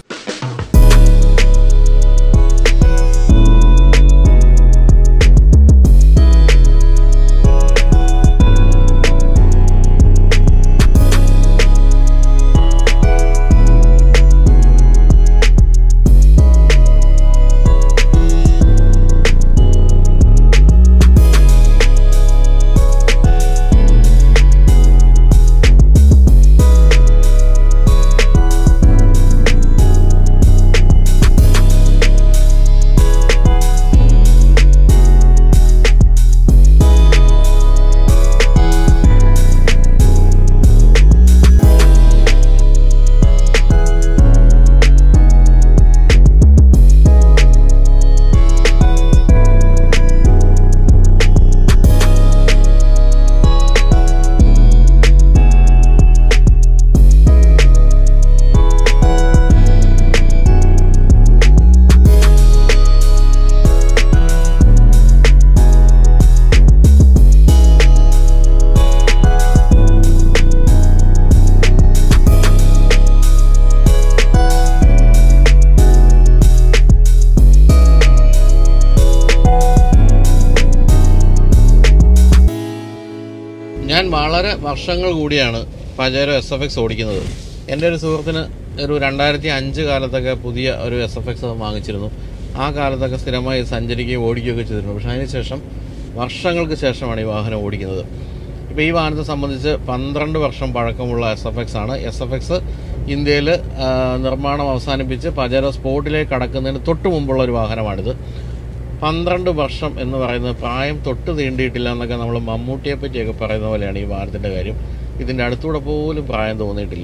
ഞാൻ വളരെ വർഷങ്ങൾ കൂടിയാണ് പജേരോ എസ് എഫ് എക്സ് ഓടിക്കുന്നത് എൻ്റെ ഒരു സുഹൃത്തിന് ഒരു രണ്ടായിരത്തി അഞ്ച് കാലത്തൊക്കെ പുതിയ ഒരു എസ് എഫ് എക്സ് വാങ്ങിച്ചിരുന്നു ആ കാലത്തൊക്കെ സ്ഥിരമായി സഞ്ചരിക്കുകയും ഓടിക്കുകയൊക്കെ ചെയ്തിരുന്നു പക്ഷേ അതിനുശേഷം വർഷങ്ങൾക്ക് ശേഷമാണ് ഈ വാഹനം ഓടിക്കുന്നത് ഇപ്പോൾ ഈ വാഹനത്തെ സംബന്ധിച്ച് പന്ത്രണ്ട് വർഷം പഴക്കമുള്ള എസ് എഫ് എക്സ് ആണ് എസ് എഫ് എക്സ് ഇന്ത്യയിൽ നിർമ്മാണം അവസാനിപ്പിച്ച് പജേരോ സ്പോർട്ടിലേക്ക് കടക്കുന്നതിന് തൊട്ട് മുമ്പുള്ള ഒരു വാഹനമാണിത് പന്ത്രണ്ട് വർഷം എന്ന് പറയുന്നത് പ്രായം തൊട്ട് തീണ്ടിയിട്ടില്ല എന്നൊക്കെ നമ്മൾ മമ്മൂട്ടിയെ പറ്റിയൊക്കെ പറയുന്ന പോലെയാണ് ഈ വാഹനത്തിൻ്റെ കാര്യം ഇതിൻ്റെ അടുത്തൂടെ പോലും പ്രായം തോന്നിയിട്ടില്ല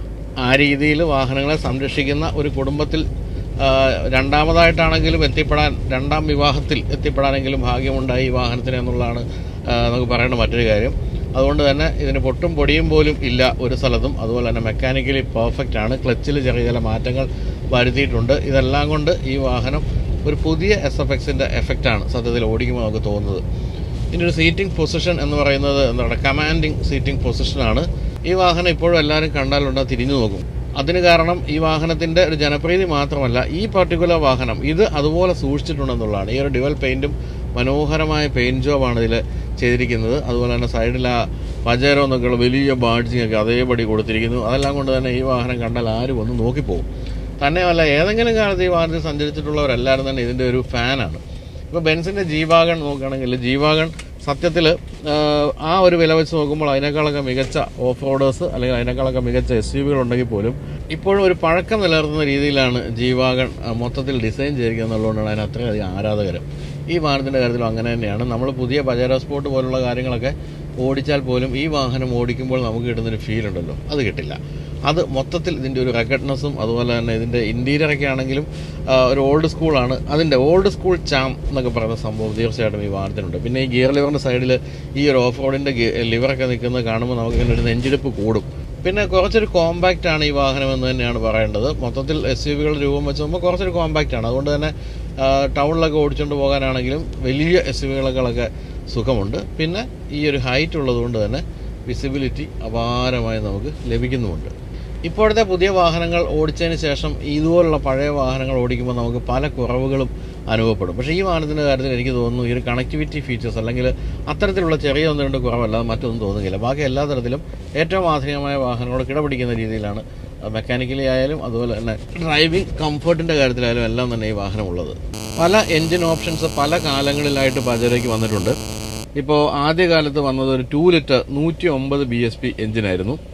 ആ രീതിയിൽ വാഹനങ്ങളെ സംരക്ഷിക്കുന്ന ഒരു കുടുംബത്തിൽ ആ, രണ്ടാമതായിട്ടാണെങ്കിലും എത്തിപ്പെടാൻ രണ്ടാം വിവാഹത്തിൽ എത്തിപ്പെടാനെങ്കിലും ഭാഗ്യമുണ്ടായി ഈ വാഹനത്തിന് എന്നുള്ളതാണ് ആ, നമുക്ക് പറയേണ്ട മറ്റൊരു കാര്യം അതുകൊണ്ട് തന്നെ ഇതിന് പൊട്ടും പൊടിയും പോലും ഇല്ല ഒരു സ്ഥലത്തും അതുപോലെ തന്നെ മെക്കാനിക്കലി പെർഫെക്റ്റ് ആണ് ക്ലച്ചിൽ ചെറിയ ചില മാറ്റങ്ങൾ വരുത്തിയിട്ടുണ്ട് ഇതെല്ലാം കൊണ്ട് ഈ വാഹനം ഒരു പുതിയ എസ് എഫ് എക്സിൻ്റെ എഫക്റ്റാണ് സത്യത്തിൽ ഓടിക്കുമ്പോൾ നമുക്ക് തോന്നുന്നത് ഇതിൻ്റെ ഒരു സീറ്റിംഗ് പൊസിഷൻ എന്ന് പറയുന്നത് എന്താണ് കമാൻഡിങ് സീറ്റിംഗ് പൊസിഷനാണ് ഈ വാഹനം ഇപ്പോഴും എല്ലാവരും കണ്ടാലുണ്ട് തിരിഞ്ഞു നോക്കും അതിന് കാരണം ഈ വാഹനത്തിൻ്റെ ഒരു ജനപ്രീതി മാത്രമല്ല ഈ പർട്ടിക്കുലർ വാഹനം ഇത് അതുപോലെ സൂക്ഷിച്ചിട്ടുണ്ടെന്നുള്ളതാണ് ഈ ഒരു ഡ്യുവൽ പെയിൻറ്റും മനോഹരമായ പെയിൻറ്റ് ജോബാണ് ഇതിൽ ചെയ്തിരിക്കുന്നത് അതുപോലെ തന്നെ സൈഡിൽ ആ പജേരോ എന്നൊക്കെയുള്ള വലിയ ബാഡ്ജിങ് ഒക്കെ അതേപടി കൊടുത്തിരിക്കുന്നു അതെല്ലാം കൊണ്ട് തന്നെ ഈ വാഹനം കണ്ടാൽ ആരും ഒന്ന് നോക്കിപ്പോകും തന്നെയുമല്ല ഏതെങ്കിലും കാലത്ത് ഈ വാഹനത്തിൽ സഞ്ചരിച്ചിട്ടുള്ളവരെല്ലാവരും തന്നെ ഇതിൻ്റെ ഒരു ഫാനാണ് ഇപ്പോൾ ബെൻസിൻ്റെ ജീവാഗൺ നോക്കുകയാണെങ്കിൽ ജീവാഗൺ സത്യത്തിൽ ആ ഒരു വില വെച്ച് നോക്കുമ്പോൾ അതിനേക്കാളൊക്കെ മികച്ച ഓഫ് റോഡേഴ്സ് അല്ലെങ്കിൽ അതിനേക്കാളൊക്കെ മികച്ച എസ് യു വികളുണ്ടെങ്കിൽ പോലും ഇപ്പോഴും ഒരു പഴക്കം നിലനിർത്തുന്ന രീതിയിലാണ് ജീവാഗൺ ആ, മൊത്തത്തിൽ ഡിസൈൻ ചെയ്തിരിക്കുക എന്നുള്ളതുകൊണ്ടാണ് അതിന് അത്രയധികം ആരാധകർ ഈ വാഹനത്തിൻ്റെ കാര്യത്തിലും അങ്ങനെ തന്നെയാണ് നമ്മൾ പുതിയ പജേരോ സ്പോർട്ട് പോലുള്ള കാര്യങ്ങളൊക്കെ ഓടിച്ചാൽ പോലും ഈ വാഹനം ഓടിക്കുമ്പോൾ നമുക്ക് കിട്ടുന്നൊരു ഫീൽ ഉണ്ടല്ലോ അത് കിട്ടില്ല അത് മൊത്തത്തിൽ ഇതിൻ്റെ ഒരു റെക്കഡ്നെസ്സും അതുപോലെ തന്നെ ഇതിൻ്റെ ഇൻറ്റീരിയറൊക്കെ ആണെങ്കിലും ആ, ഒരു ഓൾഡ് സ്കൂളാണ് അതിൻ്റെ ഓൾഡ് സ്കൂൾ ചാം എന്നൊക്കെ പറയുന്ന സംഭവം തീർച്ചയായിട്ടും ഈ വാഹനത്തിനുണ്ട് പിന്നെ ഈ ഗിയർ ലിവറിൻ്റെ സൈഡിൽ ഈ ഒരു ഓഫ് റോഡിൻ്റെ ലിവറൊക്കെ നിൽക്കുന്നത് കാണുമ്പോൾ നമുക്ക് ഇങ്ങനെ ഒരു നെഞ്ചിടിപ്പ് കൂടും പിന്നെ കുറച്ചൊരു കോമ്പാക്റ്റ് ആണ് ഈ വാഹനം എന്ന് തന്നെയാണ് പറയേണ്ടത് മൊത്തത്തിൽ എസ് യു വികളുടെ രൂപം വെച്ച് നോക്കുമ്പോൾ കുറച്ചൊരു കോമ്പാക്റ്റ് ആണ് അതുകൊണ്ട് തന്നെ ആ, ടൗണിലൊക്കെ ഓടിച്ചുകൊണ്ട് പോകാനാണെങ്കിലും വലിയ എസ് യു വികളൊക്കെ സുഖമുണ്ട് പിന്നെ ഈ ഒരു ഹൈറ്റ് ഉള്ളതുകൊണ്ട് തന്നെ വിസിബിലിറ്റി അപാരമായി നമുക്ക് ലഭിക്കുന്നുമുണ്ട് ഇപ്പോഴത്തെ പുതിയ വാഹനങ്ങൾ ഓടിച്ചതിന് ശേഷം ഇതുപോലുള്ള പഴയ വാഹനങ്ങൾ ഓടിക്കുമ്പോൾ നമുക്ക് പല കുറവുകളും അനുഭവപ്പെടും പക്ഷേ ഈ വാഹനത്തിൻ്റെ കാര്യത്തിൽ എനിക്ക് തോന്നുന്നു ഈ ഒരു കണക്ടിവിറ്റി ഫീച്ചേഴ്സ് അല്ലെങ്കിൽ അത്തരത്തിലുള്ള ചെറിയ ഒന്ന് രണ്ട് കുറവല്ലാതെ മറ്റൊന്നും തോന്നുന്നില്ല ബാക്കി എല്ലാ തരത്തിലും ഏറ്റവും ആധുനികമായ വാഹനങ്ങളോട് കിടപിടിക്കുന്ന രീതിയിലാണ് മെക്കാനിക്കലി ആയാലും അതുപോലെ തന്നെ ഡ്രൈവിംഗ് കംഫർട്ടിൻ്റെ കാര്യത്തിലായാലും എല്ലാം തന്നെ ഈ വാഹനമുള്ളത് പല എൻജിൻ ഓപ്ഷൻസ് പല കാലങ്ങളിലായിട്ട് പജരയ്ക്ക് വന്നിട്ടുണ്ട് ഇപ്പോൾ ആദ്യകാലത്ത് വന്നത് ഒരു ടു ലിറ്റർ നൂറ്റി ഒമ്പത് ബി എസ് പി എഞ്ചിനായിരുന്നു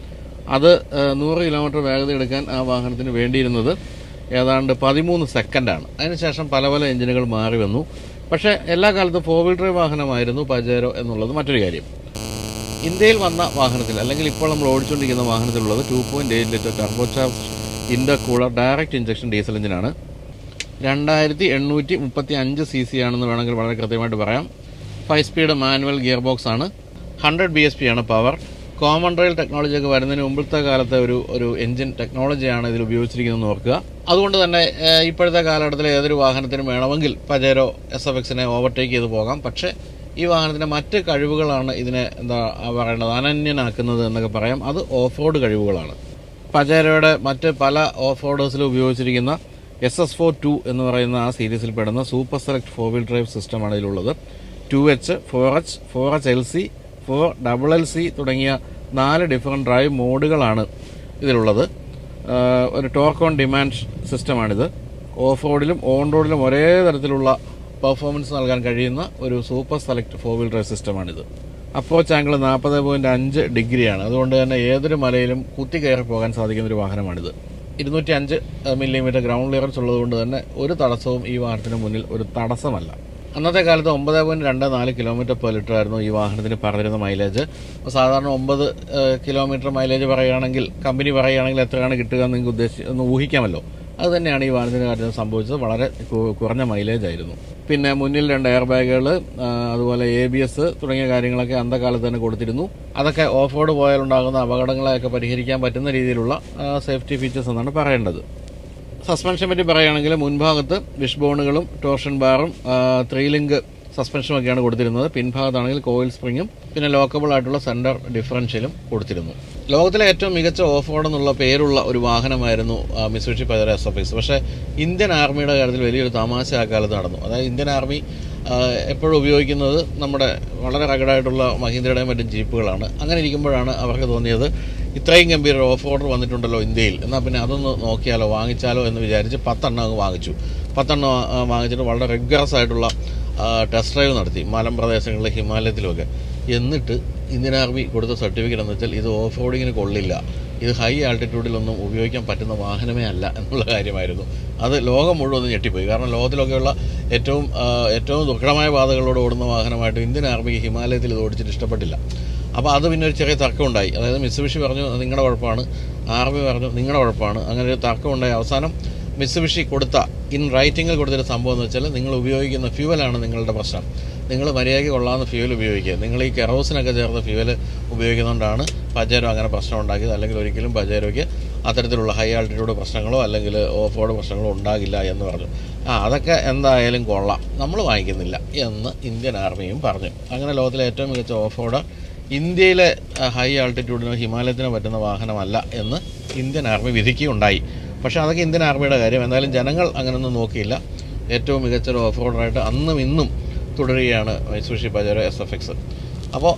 അത് ഏഹ്, നൂറ് കിലോമീറ്റർ വേഗത എടുക്കാൻ ആ വാഹനത്തിന് വേണ്ടിയിരുന്നത് ഏതാണ്ട് പതിമൂന്ന് സെക്കൻഡാണ് അതിനുശേഷം പല പല എഞ്ചിനുകൾ മാറി വന്നു പക്ഷേ എല്ലാ കാലത്തും ഫോർ വീൽ ഡ്രൈവ് വാഹനമായിരുന്നു പജേരോ എന്നുള്ളത് മറ്റൊരു കാര്യം ഇന്ത്യയിൽ വന്ന വാഹനത്തിൽ അല്ലെങ്കിൽ ഇപ്പോൾ നമ്മൾ ഓടിച്ചുകൊണ്ടിരിക്കുന്ന വാഹനത്തിലുള്ളത് two point eight litre turbocharge intercooler direct injection diesel എഞ്ചിനാണ് രണ്ടായിരത്തി എണ്ണൂറ്റി മുപ്പത്തി അഞ്ച് സി സി ആണെന്ന് വേണമെങ്കിൽ വളരെ കൃത്യമായിട്ട് പറയാം five speed manual gear box ആണ് ഹൺഡ്രഡ് ബി എസ് പി ആണ് പവർ കോമൺ റെയിൽ ടെക്നോളജി ഒക്കെ വരുന്നതിന് മുമ്പത്തെ കാലത്തെ ഒരു ഒരു എഞ്ചിൻ ടെക്നോളജിയാണ് ഇതിൽ ഉപയോഗിച്ചിരിക്കുന്നതെന്ന് ഓർക്കുക അതുകൊണ്ട് തന്നെ ഏഹ്, ഇപ്പോഴത്തെ കാലഘട്ടത്തിൽ ഏതൊരു വാഹനത്തിനും വേണമെങ്കിൽ പജേരോ എസ് എഫ് എക്സിനെ ഓവർടേക്ക് ചെയ്ത് പോകാം പക്ഷേ ഈ വാഹനത്തിൻ്റെ മറ്റ് കഴിവുകളാണ് ഇതിനെ എന്താ പറയേണ്ടത് അനന്യനാക്കുന്നത് എന്നൊക്കെ പറയാം അത് ഓഫ് റോഡ് കഴിവുകളാണ് പജേരയുടെ മറ്റ് പല ഓഫ് റോഡേഴ്സിലും ഉപയോഗിച്ചിരിക്കുന്ന എസ് എസ് ഫോർ ടു എന്ന് പറയുന്ന ആ സീരീസിൽ പെടുന്ന super select four wheel drive സിസ്റ്റമാണ് ഇതിലുള്ളത് two H four H four H L C four double L C തുടങ്ങിയ നാല് ഡിഫറെൻറ്റ് ഡ്രൈവ് മോഡുകളാണ് ഇതിലുള്ളത് ആഹ് ഒരു ടോർക്ക് ഓൺ ഡിമാൻഡ് സിസ്റ്റമാണിത് ഓഫ് റോഡിലും ഓൺ റോഡിലും ഒരേ തരത്തിലുള്ള പെർഫോമൻസ് നൽകാൻ കഴിയുന്ന ഒരു super select four wheel drive സിസ്റ്റമാണിത് അപ്രോച്ച് ആംഗിൾ നാൽപ്പത് പോയിൻറ്റ് അഞ്ച് ഡിഗ്രിയാണ് അതുകൊണ്ട് തന്നെ ഏതൊരു മലയിലും കുത്തി കയറി പോകാൻ സാധിക്കുന്ന ഒരു വാഹനമാണിത് ഇരുന്നൂറ്റി അഞ്ച് മില്ലിമീറ്റർ ഗ്രൗണ്ട് ക്ലിയറൻസ് ഉള്ളതുകൊണ്ട് തന്നെ ഒരു തടസ്സവും ഈ വാഹനത്തിന് മുന്നിൽ ഒരു തടസ്സമല്ല അന്നത്തെ കാലത്ത് ഒമ്പത് പോയിൻറ്റ് രണ്ട് നാല് കിലോമീറ്റർ പെർ ലിറ്റർ ആയിരുന്നു ഈ വാഹനത്തിന് പറഞ്ഞിരുന്ന മൈലേജ് അപ്പോൾ സാധാരണ ഒമ്പത് കിലോമീറ്റർ മൈലേജ് പറയുകയാണെങ്കിൽ കമ്പനി പറയുകയാണെങ്കിൽ എത്രയാണ് കിട്ടുക എന്ന് നിങ്ങൾക്ക് ഉദ്ദേശിച്ച് ഒന്ന് ഊഹിക്കാമല്ലോ അത് തന്നെയാണ് ഈ വാഹനത്തിൻ്റെ കാര്യത്തിൽ സംഭവിച്ചത് വളരെ കു- കുറഞ്ഞ മൈലേജ് ആയിരുന്നു പിന്നെ മുന്നിൽ രണ്ട് എയർ ബാഗുകൾ അതുപോലെ എ ബി എസ് തുടങ്ങിയ കാര്യങ്ങളൊക്കെ അന്തകാലത്ത് തന്നെ കൊടുത്തിരുന്നു അതൊക്കെ ഓഫ് റോഡ് പോയാലുണ്ടാകുന്ന അപകടങ്ങളെയൊക്കെ പരിഹരിക്കാൻ പറ്റുന്ന രീതിയിലുള്ള സേഫ്റ്റി ഫീച്ചേഴ്സ് എന്നാണ് പറയേണ്ടത് സസ്പെൻഷൻ പറ്റി പറയുകയാണെങ്കിൽ മുൻഭാഗത്ത് വിഷ് ബോണുകളും ടോർഷൻ ബാറും ത്രീ ലിങ്ക് സസ്പെൻഷനും ഒക്കെയാണ് കൊടുത്തിരുന്നത് പിൻഭാഗത്താണെങ്കിൽ കോയിൽ സ്പ്രിങ്ങും പിന്നെ ലോക്കബിൾ ആയിട്ടുള്ള സെൻറ്റർ ഡിഫറൻഷ്യലും കൊടുത്തിരുന്നു ലോകത്തിലെ ഏറ്റവും മികച്ച ഓഫ് റോഡ് എന്നുള്ള പേരുള്ള ഒരു വാഹനമായിരുന്നു മിസുഷി പജറ എസ് എഫ് എക്സ് പക്ഷേ ഇന്ത്യൻ ആർമിയുടെ കാര്യത്തിൽ വലിയൊരു തമാശ ആ കാലത്ത് നടന്നു അതായത് ഇന്ത്യൻ ആർമി ആ, എപ്പോഴും ഉപയോഗിക്കുന്നത് നമ്മുടെ വളരെ റഗഡായിട്ടുള്ള മഹീന്ദ്രയുടെയും മറ്റും ജീപ്പുകളാണ് അങ്ങനെ ഇരിക്കുമ്പോഴാണ് അവർക്ക് തോന്നിയത് ഇത്രയും ഗംഭീര ഓഫ് ഓർഡർ വന്നിട്ടുണ്ടല്ലോ ഇന്ത്യയിൽ എന്നാൽ പിന്നെ അതൊന്ന് നോക്കിയാലോ വാങ്ങിച്ചാലോ എന്ന് വിചാരിച്ച് പത്തെണ്ണം അങ്ങ് വാങ്ങിച്ചു പത്തെണ്ണം ആ, വാങ്ങിച്ചിട്ട് വളരെ റിഗറസ് ആയിട്ടുള്ള ടെസ്റ്റ് ഡ്രൈവ് നടത്തി മലം പ്രദേശങ്ങളിലെ ഹിമാലയത്തിലുമൊക്കെ എന്നിട്ട് ഇന്ത്യൻ ആർമി കൊടുത്ത സർട്ടിഫിക്കറ്റ് എന്ന് വെച്ചാൽ ഇത് ഓഫ് റോഡിങ്ങിന് കൊള്ളില്ല ഇത് ഹൈ ആൾട്ടിറ്റ്യൂഡിലൊന്നും ഉപയോഗിക്കാൻ പറ്റുന്ന വാഹനമേ അല്ല എന്നുള്ള കാര്യമായിരുന്നു അത് ലോകം മുഴുവൻ ഒന്ന് ഞെട്ടിപ്പോയി കാരണം ലോകത്തിലൊക്കെയുള്ള ഏറ്റവും ആ, ഏറ്റവും ദുർഘടമായ പാതകളോട് ഓടുന്ന വാഹനമായിട്ട് ഇന്ത്യൻ ആർമിക്ക് ഹിമാലയത്തിൽ ഇത് ഓടിച്ചിട്ട് ഇഷ്ടപ്പെട്ടില്ല അപ്പോൾ അത് പിന്നെ ഒരു ചെറിയ തർക്കമുണ്ടായി അതായത് മിസ്സുബിഷി പറഞ്ഞു "അത് നിങ്ങളുടെ കുഴപ്പമാണ് ആർമി പറഞ്ഞു നിങ്ങളുടെ കുഴപ്പമാണ് അങ്ങനെ ഒരു തർക്കമുണ്ടായി അവസാനം മിസ്സുബിഷി കൊടുത്ത ഇൻ റൈറ്റിങ്ങിൽ കൊടുത്തൊരു സംഭവം എന്ന് വെച്ചാൽ നിങ്ങൾ ഉപയോഗിക്കുന്ന ഫ്യൂവലാണ് നിങ്ങളുടെ പ്രശ്നം നിങ്ങൾ മര്യാദയ്ക്ക് കൊള്ളാവുന്ന ഫ്യൂവൽ ഉപയോഗിക്കുക നിങ്ങൾ ഈ കെറോസിനൊക്കെ ചേർത്ത ഫ്യൂവൽ ഉപയോഗിക്കുന്നതുകൊണ്ടാണ് പജേരോ അങ്ങനെ പ്രശ്നം ഉണ്ടാക്കിയത് അല്ലെങ്കിൽ ഒരിക്കലും പജേരോയ്ക്ക് അത്തരത്തിലുള്ള ഹൈ ആൾട്ടിറ്റ്യൂഡ് പ്രശ്നങ്ങളോ അല്ലെങ്കിൽ ഓഫ് റോഡ് പ്രശ്നങ്ങളോ ഉണ്ടാകില്ല എന്ന് പറഞ്ഞു ആ അതൊക്കെ എന്തായാലും കൊള്ളാം നമ്മൾ വാങ്ങിക്കുന്നില്ല എന്ന് ഇന്ത്യൻ ആർമിയും പറഞ്ഞു അങ്ങനെ ലോകത്തിലെ ഏറ്റവും മികച്ച ഓഫ് റോഡ് ഇന്ത്യയിലെ ആ, ഹൈ ആൾട്ടിറ്റ്യൂഡിനോ ഹിമാലയത്തിനോ പറ്റുന്ന വാഹനമല്ല എന്ന് ഇന്ത്യൻ ആർമി വിധിക്കുകയുണ്ടായി പക്ഷേ അതൊക്കെ ഇന്ത്യൻ ആർമിയുടെ കാര്യം എന്തായാലും ജനങ്ങൾ അങ്ങനെയൊന്നും നോക്കിയില്ല ഏറ്റവും മികച്ച ഒരു ഓഫ് റോഡറായിട്ട് അന്നും ഇന്നും തുടരുകയാണ് മൈസൂഷി പജേരോ എസ് എഫ് എക്സ് അപ്പോൾ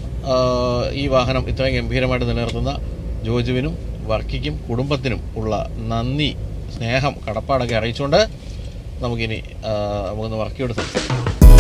ഈ വാഹനം ഇത്രയും ഗംഭീരമായിട്ട് നിലനിർത്തുന്ന ജോജുവിനും വർക്കിക്കും കുടുംബത്തിനും ഉള്ള നന്ദി സ്നേഹം കടപ്പാടൊക്കെ അറിയിച്ചുകൊണ്ട് നമുക്കിനി ആ, നമുക്കൊന്ന് വർക്കിയോട് സംസാരിക്കാം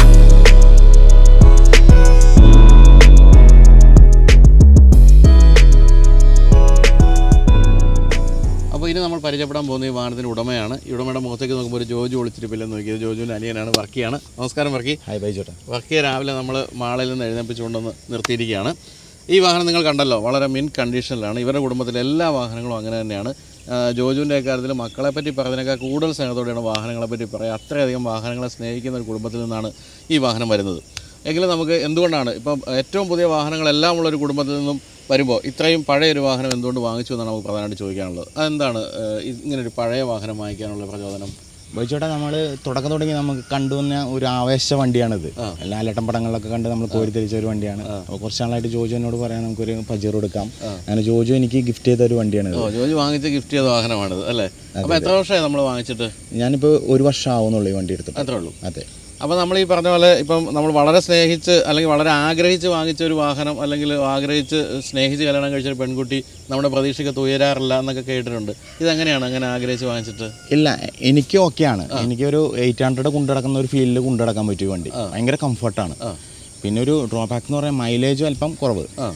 അപ്പോൾ ഇനി നമ്മൾ പരിചയപ്പെടാൻ പോകുന്ന ഈ വാഹനത്തിൻ്റെ ഉടമയാണ് ഈ ഉടമയുടെ മുഖത്തേക്ക് നോക്കുമ്പോൾ ഒരു ജോജു ഒളിച്ചിരിപ്പില്ലെന്ന് നോക്കിയത് ജോജുവിൻ്റെ അനിയനാണ് വർക്കിയാണ് നമസ്കാരം വർക്കി ഹായ് ബൈ ചേട്ടാ വർക്കിയെ രാവിലെ നമ്മൾ മാളയിൽ നിന്ന് എഴുന്നേപ്പിച്ചുകൊണ്ടൊന്ന് നിർത്തിയിരിക്കുകയാണ് ഈ വാഹനം നിങ്ങൾ കണ്ടല്ലോ വളരെ മിൻ കണ്ടീഷനിലാണ് ഇവരുടെ കുടുംബത്തിലെ എല്ലാ വാഹനങ്ങളും അങ്ങനെ തന്നെയാണ് ആ, ജോജുവിൻ്റെ കാര്യത്തിൽ മക്കളെ പറ്റി പറഞ്ഞതിനേക്കാൾ കൂടുതൽ സ്നേഹത്തോടെയാണ് വാഹനങ്ങളെ പറ്റി പറയുക അത്രയധികം വാഹനങ്ങളെ സ്നേഹിക്കുന്ന ഒരു കുടുംബത്തിൽ നിന്നാണ് ഈ വാഹനം വരുന്നത് എങ്കിലും നമുക്ക് എന്തുകൊണ്ടാണ് ഇപ്പം ഏറ്റവും പുതിയ വാഹനങ്ങളെല്ലാം ഉള്ള ഒരു കുടുംബത്തിൽ നിന്നും വരുമ്പോൾ ഇത്രയും പഴയ ഒരു വാഹനം എന്തുകൊണ്ട് വാങ്ങിച്ചു എന്നാണ് നമുക്ക് പ്രധാനമായിട്ട് ചോദിക്കാനുള്ളത് അതെന്താണ് ഏഹ്, ഇങ്ങനെ ഒരു പഴയ വാഹനം വാങ്ങിക്കാനുള്ള പ്രചോദനം ബൈ ചേട്ടാ നമ്മൾ തുടക്കം തുടങ്ങി നമുക്ക് കണ്ടുവന്ന ഒരു ആവേശ വണ്ടിയാണിത് എല്ലാ ലേട്ടൻ പടങ്ങളിലൊക്കെ കണ്ട് നമ്മൾ കോരിത്തിരിച്ച ഒരു വണ്ടിയാണ് അപ്പോൾ കുറച്ച് നാളായിട്ട് ജോജു എന്നോട് പറയാൻ നമുക്കൊരു പജീർ എടുക്കാം അങ്ങനെ ജോജു എനിക്ക് ഗിഫ്റ്റ് ചെയ്ത ഒരു വണ്ടിയാണിത് ഓ ജോജി വാങ്ങിച്ച് ഗിഫ്റ്റ് ചെയ്ത വാഹനമാണിത് അല്ലേ അപ്പോൾ എത്ര വർഷമായി നമ്മൾ വാങ്ങിച്ചിട്ട് ഞാനിപ്പോൾ ഒരു വർഷം ആവുന്നുള്ളൂ ഈ വണ്ടി എടുത്തിട്ട് അത്രേ ഉള്ളൂ അതെ അപ്പോൾ നമ്മൾ ഈ പറഞ്ഞ പോലെ ഇപ്പം നമ്മൾ വളരെ സ്നേഹിച്ച് അല്ലെങ്കിൽ വളരെ ആഗ്രഹിച്ച് വാങ്ങിച്ച ഒരു വാഹനം അല്ലെങ്കിൽ ആഗ്രഹിച്ച് സ്നേഹിച്ച് കല്യാണം കഴിച്ച ഒരു പെൺകുട്ടി നമ്മുടെ പ്രതീക്ഷയ്ക്ക് ഉയരാറില്ല എന്നൊക്കെ കേട്ടിട്ടുണ്ട് ഇതെങ്ങനെയാണ് അങ്ങനെ ആഗ്രഹിച്ച് വാങ്ങിച്ചിട്ട് ഇല്ല എനിക്ക് ഓക്കെയാണ് എനിക്കൊരു എയ്റ്റ് ഹൺഡ്രഡ് കൊണ്ടുനടക്കുന്ന ഒരു ഫീൽഡിൽ കൊണ്ടുനടക്കാൻ പറ്റിയ വണ്ടി ഭയങ്കര കംഫർട്ടാണ് പിന്നെ ഒരു ഡ്രോബാക്ക് എന്ന് പറയാൻ മൈലേജും അല്പം കുറവ് ആ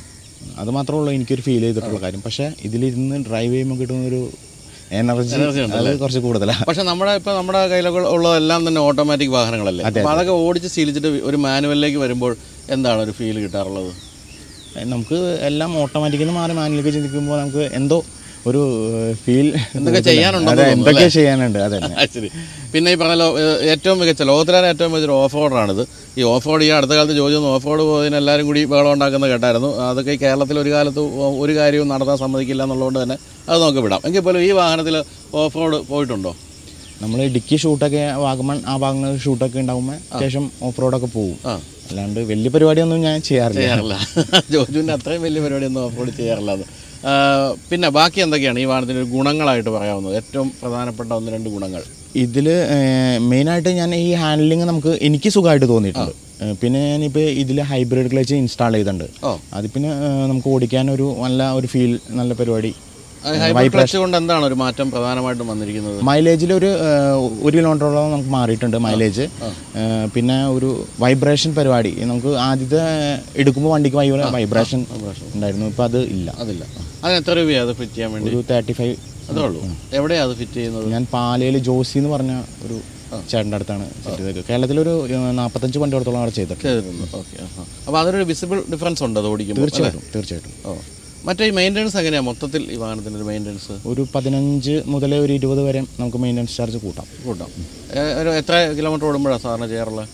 അത് മാത്രമേ ഉള്ളൂ എനിക്കൊരു ഫീൽ ചെയ്തിട്ടുള്ള കാര്യം പക്ഷേ ഇതിലിരുന്ന് ഡ്രൈവ് ചെയ്യുമ്പോൾ കിട്ടുന്ന ഒരു എനർജി Energy അത് കുറച്ച് കൂടുതലാണ് പക്ഷെ നമ്മുടെ ഇപ്പൊ നമ്മുടെ കയ്യിലൊക്കെ ഉള്ളതെല്ലാം തന്നെ ഓട്ടോമാറ്റിക് വാഹനങ്ങളല്ലേ അപ്പൊ അതൊക്കെ ഓടിച്ച് ശീലിച്ചിട്ട് ഒരു മാനുവലിലേക്ക് വരുമ്പോൾ എന്താണ് ഒരു ഫീൽ കിട്ടാറുള്ളത് നമുക്ക് എല്ലാം ഓട്ടോമാറ്റിക്കിൽ നിന്ന് മാറി മാനുവലിലേക്ക് ചിന്തിക്കുമ്പോൾ നമുക്ക് എന്തോ ഒരു ഫീൽ എന്തൊക്കെ ചെയ്യാനുണ്ടെന്ന് അതെ തോന്നുന്നു, എന്തൊക്കെ ചെയ്യാനുണ്ട് അതെ ആ, ശരി പിന്നെ ഈ പറഞ്ഞ ലോ- ഏഹ് ഏറ്റവും മികച്ച ലോകത്തിലെ ഏറ്റവും മികച്ച ഓഫ് റോഡാണിത് ഈ ഓഫ് റോഡ് ഈ അടുത്ത കാലത്ത് ജോജി ഒന്ന് ഓഫ് റോഡ് പോയതിന് എല്ലാവരും കൂടി ബഹളം ഉണ്ടാക്കുന്നത് കേട്ടായിരുന്നു അതൊക്കെ ഈ കേരളത്തിൽ ഒരു കാലത്ത് ഒ- ഒരു കാര്യവും നടത്താൻ സമ്മതിക്കില്ല എന്നുള്ളതുകൊണ്ട് തന്നെ അത് നമുക്ക് വിടാം എങ്കിൽ പോലും ഈ വാഹനത്തിൽ ഓഫ് റോഡ് പോയിട്ടുണ്ടോ നമ്മൾ ഇടുക്കി ഷൂട്ടൊക്കെ വാഗമൺ ആ ഭാഗങ്ങളിൽ ഷൂട്ടൊക്കെ ഉണ്ടാകുമ്പോൾ അത്യാവശ്യം ഓഫ് റോഡൊക്കെ പോകും ആ അല്ലാണ്ട് വലിയ പരിപാടിയൊന്നും ഞാൻ ചെയ്യാറില്ല ചെയ്യാറില്ല ജോജുവിൻ്റെ അത്രയും വലിയ പരിപാടിയൊന്നും ഓഫ് റോഡ് ചെയ്യാറില്ല അത് ആ, പിന്നെ ബാക്കി എന്തൊക്കെയാണ് ഈ വാഹനത്തിൻ്റെ ഒരു ഗുണങ്ങളായിട്ട് പറയാവുന്നത് ഏറ്റവും പ്രധാനപ്പെട്ട ഒന്ന് രണ്ട് ഗുണങ്ങൾ ഇതിൽ മെയിനായിട്ട് ഞാൻ ഈ ഹാൻഡ്ലിങ് നമുക്ക് എനിക്ക് സുഖമായിട്ട് തോന്നിയിട്ടുണ്ട് ഏഹ് പിന്നെ ഞാനിപ്പോൾ ഇതിൽ ഹൈബ്രിഡ് ക്ലച്ച് ഇൻസ്റ്റാൾ ചെയ്തിട്ടുണ്ട് ഓ അത് പിന്നെ ഏഹ് നമുക്ക് ഓടിക്കാൻ ഒരു നല്ല ഒരു ഫീൽ നല്ല പരിപാടി ഹൈബ്രിഡ് ക്ലച്ച് കൊണ്ട് എന്താണ് ഒരു മാറ്റം പ്രധാനമായിട്ടും വന്നിരിക്കുന്നത് മൈലേജിൽ ഒരു ഏഹ്, ഒരു കിലോമീറ്ററോളം നമുക്ക് മാറിയിട്ടുണ്ട് മൈലേജ് ഏഹ്, പിന്നെ ഒരു വൈബ്രേഷൻ പരിപാടി നമുക്ക് ആദ്യത്തെ എടുക്കുമ്പോൾ വണ്ടിക്ക് വൈബ്രേഷൻ ഉണ്ടായിരുന്നു ഇപ്പം അത് ഇല്ല അതില്ല അതിന് എത്ര രൂപയാണ് അത് ഫിറ്റ് ചെയ്യാൻ വേണ്ടി ഒരു തേർട്ടി ഫൈവ് അതേ ഉള്ളൂ എവിടെയാണ് അത് ഫിറ്റ് ചെയ്യുന്നത് ഞാൻ പാലയിൽ ജോസി എന്ന് പറഞ്ഞ ഒരു ചേട്ടൻ്റെ അടുത്താണ് സെറ്റ് ചെയ്തത് കേരളത്തിലൊരു ഏഹ്, നാൽപ്പത്തഞ്ച് വണ്ടിയോടത്തോളം അവിടെ ചെയ്തിട്ടുണ്ട് ചെയ്തിട്ടുണ്ട് ഓക്കെ അപ്പോൾ അതൊരു വിസിബിൾ ഡിഫറൻസ് ഉണ്ട് അത് ഓടിക്കുമ്പോൾ തീർച്ചയായിട്ടും തീർച്ചയായിട്ടും ഓ മറ്റേ ഈ മെയിൻ്റെനൻസ് എങ്ങനെയാണ് മൊത്തത്തിൽ ഈ വാഹനത്തിൻ്റെ ഒരു മെയിൻ്റെനൻസ് ഒരു പതിനഞ്ച് മുതൽ ഒരു ഇരുപത് വരെ നമുക്ക് മെയിൻ്റനൻസ് ചാർജ് കൂട്ടാം കൂട്ടാം ഏ, ഒരു എത്ര കിലോമീറ്റർ ഓടുമ്പോഴാണ് സാധാരണ ചെയ്യാറുള്ളത്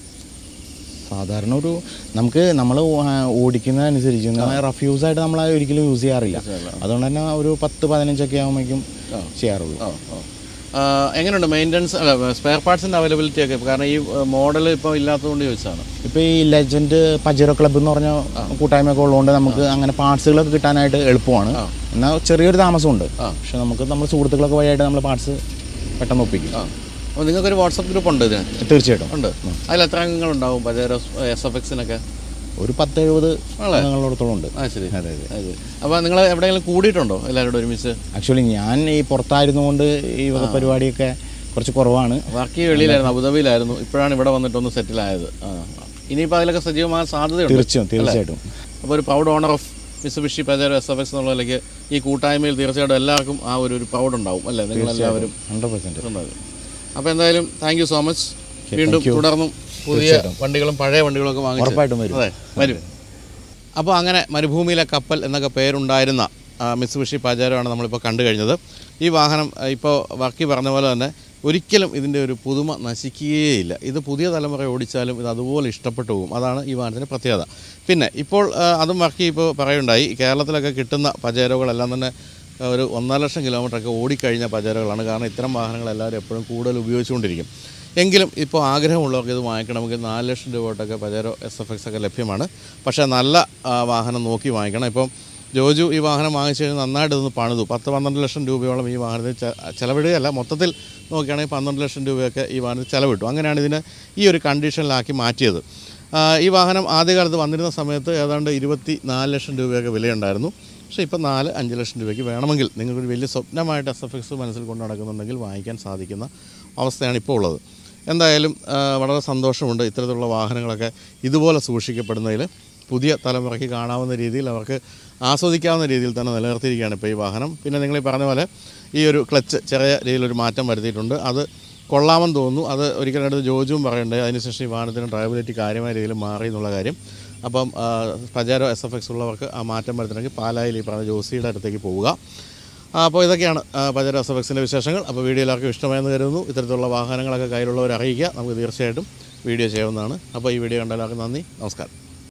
സാധാരണ ഒരു നമുക്ക് നമ്മൾ ഓടിക്കുന്നതനുസരിച്ച് റഫ് യൂസ് ആയിട്ട് നമ്മൾ ഒരിക്കലും യൂസ് ചെയ്യാറില്ല അതുകൊണ്ട് തന്നെ ഒരു പത്ത് പതിനഞ്ചൊക്കെ ആകുമ്പോഴേക്കും ചെയ്യാറുള്ളൂ ഓ ഓ ആ, എങ്ങനെയുണ്ട് മെയിൻ്റെനൻസ് അല്ല സ്പെയർ പാർട്സിൻ്റെ അവൈലബിലിറ്റി ഒക്കെ കാരണം ഈ മോഡൽ ഇപ്പോൾ ഇല്ലാത്തതുകൊണ്ട് ചോദിച്ചതാണ് ഇപ്പോൾ ഈ ലെജൻഡ് പജറോ ക്ലബ്ബ് എന്ന് പറഞ്ഞ കൂട്ടായ്മയൊക്കെ ഉള്ളതുകൊണ്ട് നമുക്ക് അങ്ങനെ പാർട്സുകളൊക്കെ കിട്ടാനായിട്ട് എളുപ്പമാണ് എന്നാൽ ചെറിയൊരു താമസമുണ്ട് പക്ഷെ നമുക്ക് നമ്മൾ സുഹൃത്തുക്കളൊക്കെ വഴിയായിട്ട് നമ്മൾ പാർട്സ് പെട്ടെന്ന് ഒപ്പിക്കും ആ അപ്പോൾ നിങ്ങൾക്കൊരു വാട്സപ്പ് ഗ്രൂപ്പ് ഉണ്ട് ഇതിന് തീർച്ചയായിട്ടും ഉണ്ട് അതിൽ എത്ര അംഗങ്ങളുണ്ടാവും പജേരോ എസ് എഫ് എക്സിനൊക്കെ ഒരു പത്ത് എഴുപത് അംഗങ്ങളോടത്തോളം ഉണ്ട് ആ ശരി അതെ അതെ അതെ അപ്പോൾ നിങ്ങൾ എവിടെയെങ്കിലും കൂടിയിട്ടുണ്ടോ എല്ലാവരോടും ഒരുമിച്ച് ആക്ച്വലി ഞാൻ ഈ പുറത്തായിരുന്നുകൊണ്ട് ഈ വക പരിപാടിയൊക്കെ കുറച്ച് കുറവാണ് വർക്ക് വെളിയിലായിരുന്നു അബുദാബിയിലായിരുന്നു ഇപ്പോഴാണ് ഇവിടെ വന്നിട്ടൊന്ന് സെറ്റിലായത് ആ ഇനിയിപ്പോൾ അതിലൊക്കെ സജീവമാകാൻ സാധ്യതയുണ്ട് തീർച്ചയായും തീർച്ചയായിട്ടും അപ്പോൾ ഒരു proud owner of Mitsubishi Pajero S F X എന്നുള്ള നിലയ്ക്ക് ഈ കൂട്ടായ്മയിൽ തീർച്ചയായിട്ടും എല്ലാവർക്കും ആ ഒരു ഒരു പ്രൗഡ് ഉണ്ടാവും അല്ലേ നിങ്ങളെല്ലാവരും ഹൺഡ്രഡ് പെർസെൻറ്റ് ഉണ്ടാകും അപ്പോൾ എന്തായാലും താങ്ക് യു സോ മച്ച് വീണ്ടും തുടർന്നും പുതിയ വണ്ടികളും പഴയ വണ്ടികളും ഒക്കെ വാങ്ങിച്ച് ഉറപ്പായിട്ടും വരും അതെ വരും അപ്പോൾ അങ്ങനെ മരുഭൂമിയിലെ കപ്പൽ എന്നൊക്കെ പേരുണ്ടായിരുന്ന മിസ്സുബിഷി പാചാരമാണ് നമ്മളിപ്പോൾ കണ്ടു കഴിഞ്ഞത് ഈ വാഹനം ആ, ഇപ്പോൾ വർക്കി പറഞ്ഞ പോലെ തന്നെ ഒരിക്കലും ഇതിൻ്റെ ഒരു പുതുമ നശിക്കുകയില്ല ഇത് പുതിയ തലമുറ ഓടിച്ചാലും ഇത് അതുപോലെ ഇഷ്ടപ്പെട്ടു പോകും അതാണ് ഈ വാഹനത്തിൻ്റെ പ്രത്യേകത പിന്നെ ഇപ്പോൾ ആ, അതും വർക്കി ഇപ്പോൾ പറയുണ്ടായി കേരളത്തിലൊക്കെ കിട്ടുന്ന പജേരോകളെല്ലാം തന്നെ ആ, ഒരു ഒന്നര ലക്ഷം കിലോമീറ്ററൊക്കെ ഓടിക്കഴിഞ്ഞ പജേരോകളാണ് കാരണം ഇത്തരം വാഹനങ്ങൾ എല്ലാവരും എപ്പോഴും കൂടുതൽ ഉപയോഗിച്ചുകൊണ്ടിരിക്കും എങ്കിലും ഇപ്പോൾ ആഗ്രഹമുള്ളവർക്ക് ഇത് വാങ്ങിക്കണമെങ്കിൽ നാല് ലക്ഷം രൂപ തൊട്ടൊക്കെ പജേരോ എസ് എഫ് എക്സ് ഒക്കെ ലഭ്യമാണ് പക്ഷേ നല്ല ആ, വാഹനം നോക്കി വാങ്ങിക്കണം ഇപ്പം ജോജു ഈ വാഹനം വാങ്ങിച്ചു കഴിഞ്ഞാൽ നന്നായിട്ട് ഇതൊന്ന് പണിതു പത്ത് പന്ത്രണ്ട് ലക്ഷം രൂപയോളം ഈ വാഹനത്തിൽ ചെ- ചിലവിടുകയല്ല മൊത്തത്തിൽ നോക്കുകയാണെങ്കിൽ പന്ത്രണ്ട് ലക്ഷം രൂപയൊക്കെ ഈ വാഹനത്തിൽ ചിലവിട്ടു അങ്ങനെയാണ് ഇതിനെ ഈ ഒരു കണ്ടീഷനിലാക്കി മാറ്റിയത് ആ, ഈ വാഹനം ആദ്യകാലത്ത് വന്നിരുന്ന സമയത്ത് ഏതാണ്ട് ഇരുപത്തി നാല് ലക്ഷം രൂപയൊക്കെ വിലയുണ്ടായിരുന്നു പക്ഷേ ഇപ്പോൾ നാല് അഞ്ച് ലക്ഷം രൂപയ്ക്ക് വേണമെങ്കിൽ നിങ്ങൾക്കൊരു വലിയ സ്വപ്നമായിട്ട് എസ് എഫ് എക്സ് മനസ്സിൽ കൊണ്ട് നടക്കുന്നുണ്ടെങ്കിൽ വാങ്ങിക്കാൻ സാധിക്കുന്ന അവസ്ഥയാണ് ഇപ്പോൾ ഉള്ളത് എന്തായാലും ആ, വളരെ സന്തോഷമുണ്ട് ഇത്തരത്തിലുള്ള വാഹനങ്ങളൊക്കെ ഇതുപോലെ സൂക്ഷിക്കപ്പെടുന്നതിൽ പുതിയ തലമുറയ്ക്ക് കാണാവുന്ന രീതിയിൽ അവർക്ക് ആസ്വദിക്കാവുന്ന രീതിയിൽ തന്നെ നിലനിർത്തിയിരിക്കുകയാണ് ഇപ്പോൾ ഈ വാഹനം പിന്നെ നിങ്ങൾ ഈ പറഞ്ഞ പോലെ ഈ ഒരു ക്ലച്ച് ചെറിയ രീതിയിലൊരു മാറ്റം വരുത്തിയിട്ടുണ്ട് അത് കൊള്ളാമെന്ന് തോന്നുന്നു അത് ഒരിക്കലും അടുത്ത് ജോജുവും പറയുണ്ടായി അതിനുശേഷം ഈ വാഹനത്തിന് ഡ്രൈവബിലിറ്റി കാര്യമായ രീതിയിൽ മാറി എന്നുള്ള കാര്യം അപ്പം ആ, പജാരോ എസ് എഫ് എക്സ് ഉള്ളവർക്ക് ആ മാറ്റം വരുത്തണമെങ്കിൽ പാലായിൽ ഈ പറഞ്ഞ ജോസിയുടെ അടുത്തേക്ക് പോവുക ആ, അപ്പോൾ ഇതൊക്കെയാണ് ആ, പജാരോ എസ് എഫ് എക്സിൻ്റെ വിശേഷങ്ങൾ അപ്പോൾ വീഡിയോ എല്ലാവർക്കും ഇഷ്ടമായെന്ന് കരുതുന്നു ഇത്തരത്തിലുള്ള വാഹനങ്ങളൊക്കെ കയ്യിലുള്ളവർ അറിയിക്കുക നമുക്ക് തീർച്ചയായിട്ടും വീഡിയോ ചെയ്യാവുന്നതാണ് അപ്പോൾ ഈ വീഡിയോ കണ്ട എല്ലാവർക്കും നന്ദി നമസ്കാരം